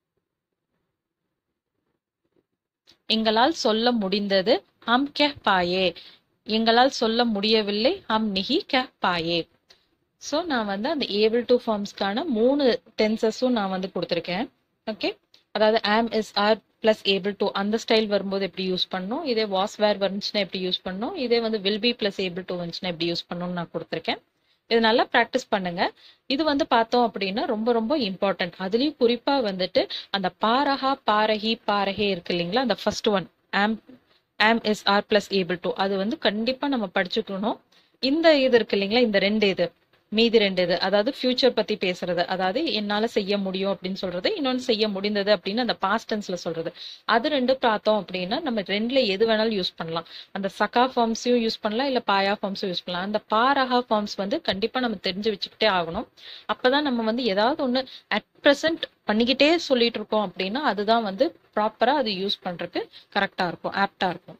எங்களால் சொல்ல முடிந்தது ஹம் கெஹ் பாயே எங்களால் சொல்ல முடியவில்லை ஹம் நிஹி கெஹ் பாயே ஸோ நான் வந்து அந்த ஏபிள் டு ஃபார்ம்ஸ்க்கான மூணு டென்சஸும் நான் வந்து கொடுத்துருக்கேன் ஓகே அதாவது am is are plus able to அந்த ஸ்டைல் வரும்போது எப்படி யூஸ் பண்ணணும் இதே வாஸ் வேர் வந்துச்சுன்னா எப்படி யூஸ் பண்ணணும் இதே வந்து will be plus able to வந்துச்சுன்னா எப்படி யூஸ் பண்ணணும்னு நான் கொடுத்துருக்கேன் இது நல்லா ப்ராக்டிஸ் பண்ணுங்க இது வந்து பார்த்தோம் அப்படின்னா ரொம்ப ரொம்ப இம்பார்ட்டன்ட் அதுலயும் குறிப்பா வந்துட்டு அந்த பாரஹா பாரஹி பாரஹே இருக்கு இல்லைங்களா அந்த first one am am is are plus able to அது வந்து கண்டிப்பா நம்ம படிச்சுக்கணும் இந்த இது இருக்கு இல்லைங்களா இந்த ரெண்டு இது மீதி ரெண்டு இது அதாவது ஃபியூச்சர் பத்தி பேசுறது அதாவது என்னால செய்ய முடியும் அப்படின்னு சொல்றது இன்னொன்னு செய்ய முடிந்தது அப்படின்னு அந்த பாஸ்ட் டென்ஸ்ல சொல்றது அது ரெண்டு பார்த்தோம் அப்படின்னா நம்ம ரெண்டுல எது வேணாலும் யூஸ் பண்ணலாம் அந்த சகா ஃபார்ம்ஸையும் யூஸ் பண்ணலாம் இல்ல பாயா ஃபார்ம்ஸும் யூஸ் பண்ணலாம் அந்த பாரஹா ஃபார்ம்ஸ் வந்து கண்டிப்பா நம்ம தெரிஞ்சு வச்சுக்கிட்டே ஆகணும் அப்பதான் நம்ம வந்து ஏதாவது ஒண்ணு அட் ப்ரெசென்ட் பண்ணிக்கிட்டே சொல்லிட்டு இருக்கோம் அப்படின்னா அதுதான் வந்து ப்ராப்பரா அது யூஸ் பண்றதுக்கு கரெக்டா இருக்கும் ஆப்டா இருக்கும்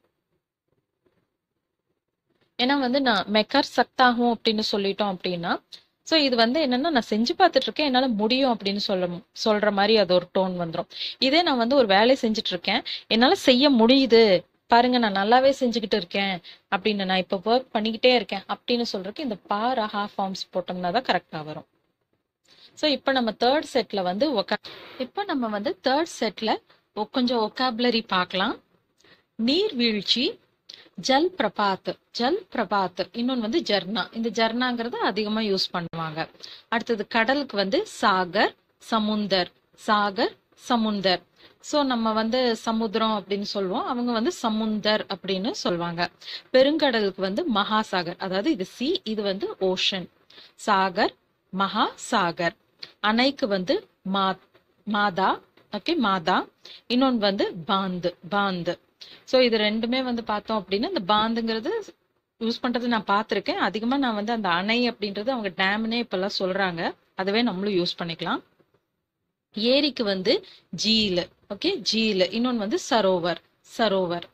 ஏன்னா வந்து நான் மெக்கர் சக்தாகும் அப்படின்னு சொல்லிட்டோம் அப்படின்னா ஸோ இது வந்து என்னன்னா நான் செஞ்சு பார்த்துட்டு இருக்கேன் என்னால முடியும் அப்படின்னு சொல்ல சொல்ற மாதிரி அது ஒரு டோன் வந்துடும் இதே நான் வந்து ஒரு வேலையை செஞ்சுட்டு இருக்கேன் என்னால செய்ய முடியுது பாருங்க நான் நல்லாவே செஞ்சுக்கிட்டு இருக்கேன் அப்படின்னு நான் இப்போ ஒர்க் பண்ணிக்கிட்டே இருக்கேன் அப்படின்னு சொல்றதுக்கு இந்த பார் ஹா ஃபார்ம்ஸ் போட்டோம்னா தான் கரெக்டா வரும் ஸோ இப்போ நம்ம தேர்ட் செட்ல வந்து ஒக்கா இப்போ நம்ம வந்து தேர்ட் செட்ல கொஞ்சம் ஒக்காபுலரி பார்க்கலாம் நீர்வீழ்ச்சி ஜல் பிரபாத் ஜல் பிரபாத் இன்னொன்று வந்து ஜர்னா இந்த ஜர்னாங்கிறத அதிகமா யூஸ் பண்ணுவாங்க அடுத்தது கடலுக்கு வந்து சாகர் சமுந்தர் சாகர் சமுந்தர் சோ நம்ம வந்து சமுத்திரம் அப்படின்னு சொல்லுவோம் அவங்க வந்து சமுந்தர் அப்படின்னு சொல்லுவாங்க பெருங்கடலுக்கு வந்து மகாசாகர் அதாவது இது சி இது வந்து ஓஷன் சாகர் மகா சாகர் அணைக்கு வந்து மா மாதா ஓகே மாதா இன்னொன்று வந்து பாந்து பாந்து ஸோ இது ரெண்டுமே வந்து பார்த்தோம் அப்படின்னா இந்த பாந்துங்கிறது யூஸ் பண்றது நான் பார்த்துருக்கேன் அதிகமாக நான் வந்து அந்த அணை அப்படின்றது அவங்க டேம்னே இப்பெல்லாம் சொல்றாங்க அதுவே நம்மளும் யூஸ் பண்ணிக்கலாம் ஏரிக்கு வந்து ஜீல் ஓகே ஜீல் இன்னொன்று வந்து சரோவர் சரோவர்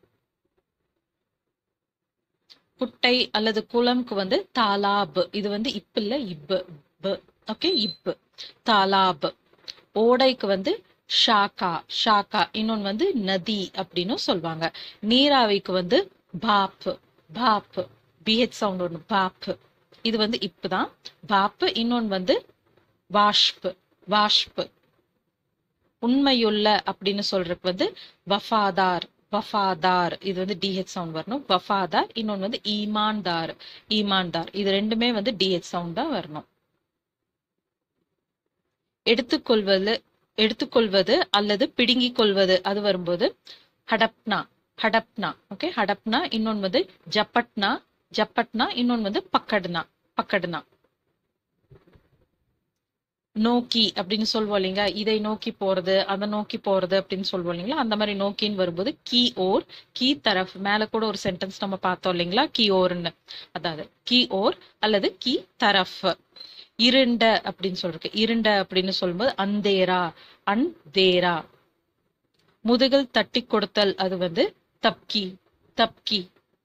குட்டை அல்லது குளம்க்கு வந்து தாலாப் இது வந்து இப்பு இல்ல இப்பு ஓகே இப்பு தாலாப் ஓடைக்கு வந்து ஷாக்கா ஷாக்கா இன்னொன்னு வந்து நதி அப்படின்னு சொல்லுவாங்க நீராவிக்கு வந்து பாப் பாப் பிஹெச் சவுண்ட் ஒன்று பாப் இது வந்து இப்புதான் பாப் இன்னொன்னு வந்து வாஷ்ப் வாஷ்ப் உண்மையுள்ள அப்படின்னு சொல்றதுக்கு வந்து வஃபாதார் வஃபாதார் இது வந்து டிஹெச் சவுண்ட் வரணும் வஃபாதார் இன்னொன்னு வந்து ஈமான்தார் ஈமான்தார் இது ரெண்டுமே வந்து டிஹெச் சவுண்ட் தான் வரணும் எடுத்துக்கொள்வது எடுத்துக்கொள்வது அல்லது பிடுங்கிக் கொள்வது அது வரும்போது ஹடப்னா ஹடப்னா ஓகே ஹடப்னா இன்னொன்னு வந்து ஜப்பட்னா ஜப்பட்னா இன்னொன்னு வந்து பக்கடுனா பக்கடுனா நோக்கி அப்படின்னு சொல்லுவோம் இல்லைங்களா இதை நோக்கி போறது அதை நோக்கி போறது அப்படின்னு சொல்லுவோம் இல்லைங்களா அந்த மாதிரி நோக்கின்னு வரும்போது கீ ஓர் கீ தரஃப் மேல கூட ஒரு சென்டென்ஸ் நம்ம பார்த்தோம் இல்லைங்களா கீ ஓர்னு அதாவது கீ ஓர் அல்லது கீ தரஃப் இருண்ட அப்படின்னு சொல்றது இருண்ட அப்படின்னு சொல்லும்போது அந்தேரா அன்தேரா முதுகில் தட்டி கொடுத்தல் அது வந்து தப்கி தப்கி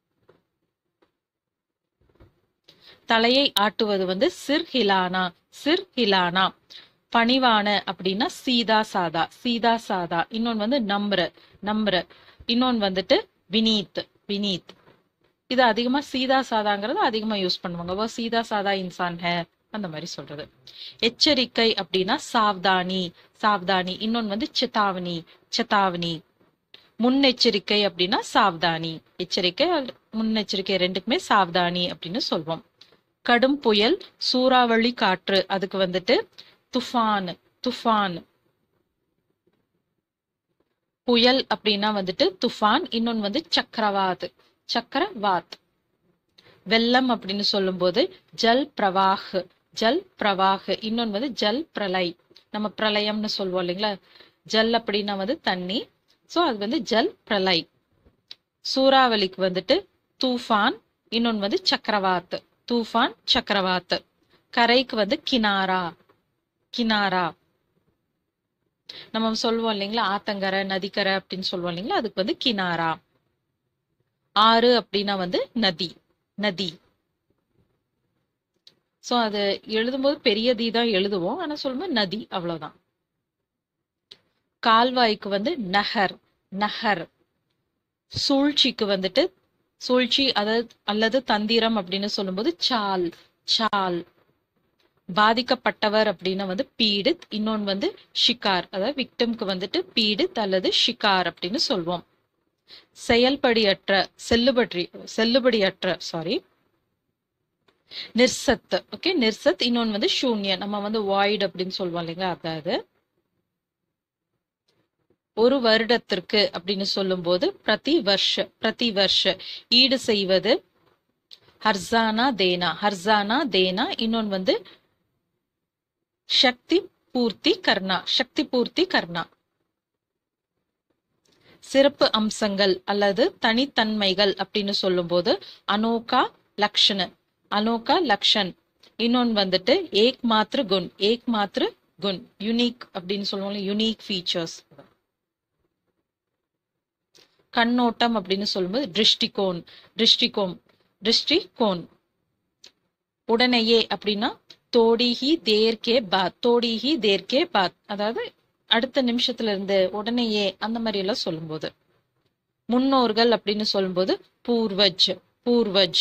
தலையை ஆட்டுவது வந்து சிர் ஹிலானா சிர் ஹிலானா பணிவான அப்படின்னா சீதா சாதா சீதா சாதா இன்னொன்னு வந்து நம்ர நம்ர இன்னொன்னு வந்துட்டு வினீத் வினீத் இது அதிகமா சீதா சாதாங்கிறது அதிகமா யூஸ் பண்ணுவாங்க ஓ சீதா சாதா இன்சான் ஹே அந்த மாதிரி சொல்றது எச்சரிக்கை அப்படின்னா சாவ்தானி சாவ்தானி இன்னொன்னு வந்து சித்தாவணி சித்தாவணி முன்னெச்சரிக்கை அப்படின்னா சாவ்தானி எச்சரிக்கை முன்னெச்சரிக்கை ரெண்டுக்குமே சாவ்தானி அப்படின்னு சொல்வோம் கடும் புயல் சூறாவளி காற்று அதுக்கு வந்துட்டு துஃபான் துஃபான் புயல் அப்படின்னா வந்துட்டு துஃபான் இன்னொன்னு வந்து சக்கரவாத் சக்கரவாத் வெள்ளம் அப்படின்னு சொல்லும்போது ஜல் பிரவாஹ் ஜல் பிரவாஹ் இன்னொன்னு வந்து ஜல் பிரளய் நம்ம பிரளயம்னு சொல்லுவோம் இல்லைங்களா ஜல் அப்படின்னா வந்து தண்ணி சோ அது வந்து ஜல் பிரளய் சூறாவளிக்கு வந்துட்டு தூஃபான் இன்னொன்னு வந்து சக்கரவாத் தூஃபான் சக்கரவாத் கரைக்கு வந்து கினாரா கினாரா நம்ம சொல்லுவோம் இல்லைங்களா ஆத்தங்கரை நதிக்கரை அப்படின்னு சொல்லுவோம் இல்லைங்களா அதுக்கு வந்து கினாரா ஆறு அப்படின்னா வந்து நதி நதி சோ அது எழுதும்போது பெரிய தி தான் எழுதுவோம் ஆனா சொல்லும்போது நதி அவ்வளவுதான் கால்வாய்க்கு வந்து நகர் நகர் சூழ்ச்சிக்கு வந்துட்டு சூழ்ச்சி அதாவது அல்லது தந்திரம் அப்படின்னு சொல்லும்போது சால் சால் பாதிக்கப்பட்டவர் அப்படின்னா வந்து பீடித் இன்னொன்று வந்து ஷிகார் அதாவது விக்டம்க்கு வந்துட்டு பீடித் அல்லது ஷிகார் அப்படின்னு சொல்வோம் செயல்படியற்ற செல்லுபடி செல்லுபடியற்ற சாரி நிர்சத் ஓகே நிர்சத் இன்னொன்று வந்து சூன்ய நம்ம வந்து வாய்ட் அப்படின்னு சொல்லுவோம் இல்லைங்களா அதாவது ஒரு வருடத்திற்கு அப்படின்னு சொல்லும்போது பிரதி வருஷ பிரதி வருஷ ஈடு செய்வது ஹர்சானா தேனா ஹர்சானா தேனா இன்னொன்று வந்து சக்தி பூர்த்தி கர்ணா சக்தி பூர்த்தி கர்ணா சிறப்பு அம்சங்கள் அல்லது தனித்தன்மைகள் அப்படின்னு சொல்லும்போது அனோகா லக்ஷண அனோகா லக்ஷன் இன்னொன்று வந்துட்டு ஏக் மாத்திர குன் ஏக் மாத்திர குன் யுனிக் அப்படின்னு சொல்லுவோம் யுனிக் ஃபீச்சர்ஸ் கண்ணோட்டம் அப்படின்னு சொல்லும்போது திருஷ்டிகோன் திருஷ்டிகோம் திருஷ்டிகோன் உடனேயே அப்படின்னா தோடிஹி தேர்கே பாத் தோடிஹி தேர்கே பாத் அதாவது அடுத்த நிமிஷத்துல இருந்து உடனேயே அந்த மாதிரி எல்லாம் சொல்லும்போது முன்னோர்கள் அப்படின்னு சொல்லும்போது பூர்வஜ் பூர்வஜ்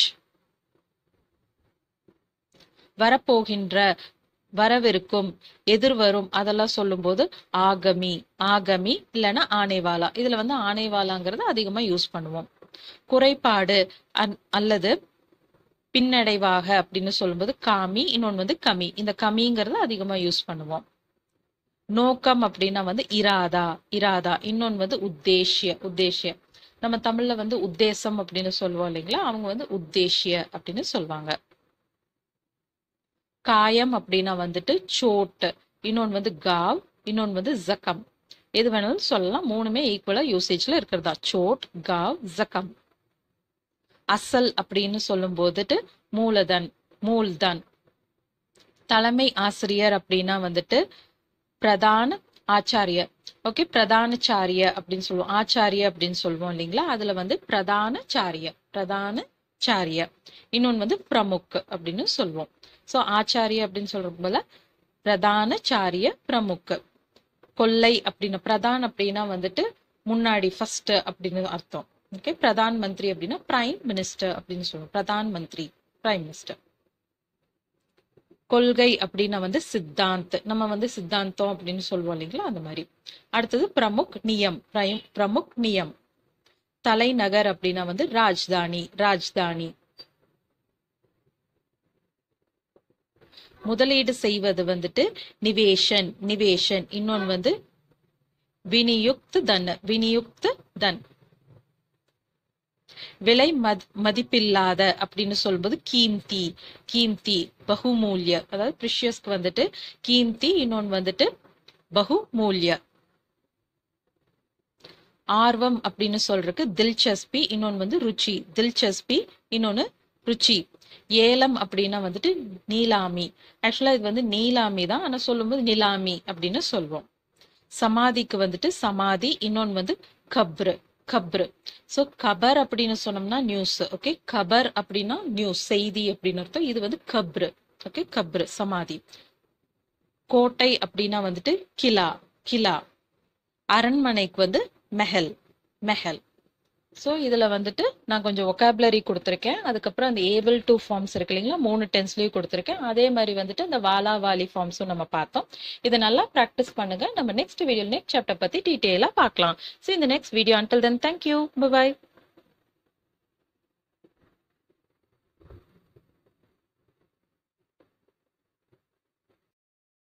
வரப்போகின்ற வரவிருக்கும் எதிர்வரும் அதெல்லாம் சொல்லும்போது ஆகமி ஆகமி இல்லைன்னா ஆனைவாலா இதுல வந்து ஆனைவாலாங்கிறது அதிகமா யூஸ் பண்ணுவோம் குறைபாடு அல்லது பின்னடைவாக அப்படின்னு சொல்லும்போது காமி இன்னொன்று வந்து கமி இந்த கமிங்கிறத அதிகமா யூஸ் பண்ணுவோம் நோக்கம் அப்படின்னா வந்து இராதா இராதா இன்னொன்று வந்து உத்தேசிய உத்தேசிய நம்ம தமிழ்ல வந்து உத்தேசம் அப்படின்னு சொல்லுவோம் இல்லைங்களா அவங்க வந்து உத்தேசிய அப்படின்னு சொல்லுவாங்க காயம் அப்படின்னா வந்துட்டு சோட்டு இன்னொன்று வந்து காவ் இன்னொன்று வந்து ஜக்கம் எது வேணாலும் சொல்லலாம் மூணுமே ஈக்குவலா யூசேஜ்ல இருக்கிறதா சோட் காவ் ஜக்கம் அசல் அப்படின்னு சொல்லும் போதுட்டு மூலதன் மூல்தன் தலைமை ஆசிரியர் அப்படின்னா வந்துட்டு பிரதான ஆச்சாரியர் ஓகே பிரதானச்சாரிய அப்படின்னு சொல்லுவோம் ஆச்சாரிய அப்படின்னு சொல்லுவோம் இல்லைங்களா அதுல வந்து பிரதானச்சாரிய பிரதான சாரிய இன்னொன்று வந்து பிரமுக் அப்படின்னு சொல்லுவோம் ஸோ ஆச்சாரிய அப்படின்னு சொல்றது போல பிரதானச்சாரிய பிரமுக் கொல்லை அப்படின்னு பிரதான் அப்படின்னா வந்துட்டு முன்னாடி ஃபர்ஸ்ட் அப்படின்னு அர்த்தம் ஓகே பிரதான் மந்திரி அப்படின்னா பிரைம் மினிஸ்டர் அப்படின்னு சொல்லுவோம் பிரதான் மந்திரி பிரைம் மினிஸ்டர் கொள்கை அப்படின்னா வந்து சித்தாந்த் நம்ம வந்து சித்தாந்தம் அப்படின்னு சொல்லுவோம் இல்லைங்களா அந்த மாதிரி அடுத்தது பிரமுக் நியம் பிரைம் பிரமுக் நியம் தலைநகர் அப்படின்னா வந்து ராஜ்தானி ராஜ்தானி முதலீடு செய்வது வந்துட்டு நிவேஷன் நிவேஷன் இன்னொன்று வந்து வினியுக்த் தன் வினியுக்த் தன் விலை மத் மதிப்பில்லாத அப்படின்னு சொல்லும்போது கீம்தி கீம்தி பகுமூல்ய அதாவது ப்ரிஷியஸ்க்கு வந்துட்டு கீம்தி இன்னொன்று வந்துட்டு பகுமூல்ய ஆர்வம் அப்படின்னு சொல்றதுக்கு தில்சஸ்பி இன்னொன்று வந்து ருச்சி தில்சஸ்பி இன்னொன்று ருச்சி ஏலம் அப்படின்னா வந்துட்டு நீலாமி ஆக்சுவலா இது வந்து நீலாமி தான் ஆனா சொல்லும்போது நிலாமி அப்படின்னு சொல்வோம் சமாதிக்கு வந்துட்டு சமாதி இன்னொன்று வந்து கப்ரு கப்ரு ஸோ கபர் அப்படின்னு சொன்னோம்னா நியூஸ் ஓகே கபர் அப்படின்னா நியூஸ் செய்தி அப்படின்னு அர்த்தம் இது வந்து கப்ரு ஓகே கப்ரு சமாதி கோட்டை அப்படின்னா வந்துட்டு கிலா கிலா அரண்மனைக்கு வந்து மெஹல் மெஹல் ஸோ இதில் வந்துட்டு நான் கொஞ்சம் ஒகாபுலரி கொடுத்துருக்கேன் அதுக்கப்புறம் அந்த ஏபிள் டூ ஃபார்ம்ஸ் இருக்கு இல்லைங்களா மூணு டென்ஸ்லையும் கொடுத்துருக்கேன் அதே மாதிரி வந்துட்டு அந்த வாலா வாலி ஃபார்ம்ஸும் நம்ம பார்த்தோம் இதை நல்லா ப்ராக்டிஸ் பண்ணுங்க நம்ம நெக்ஸ்ட் வீடியோ நெக்ஸ்ட் சாப்டர் பற்றி டீட்டெயிலாக பார்க்கலாம் ஸோ இந்த next video until then thank you பாய்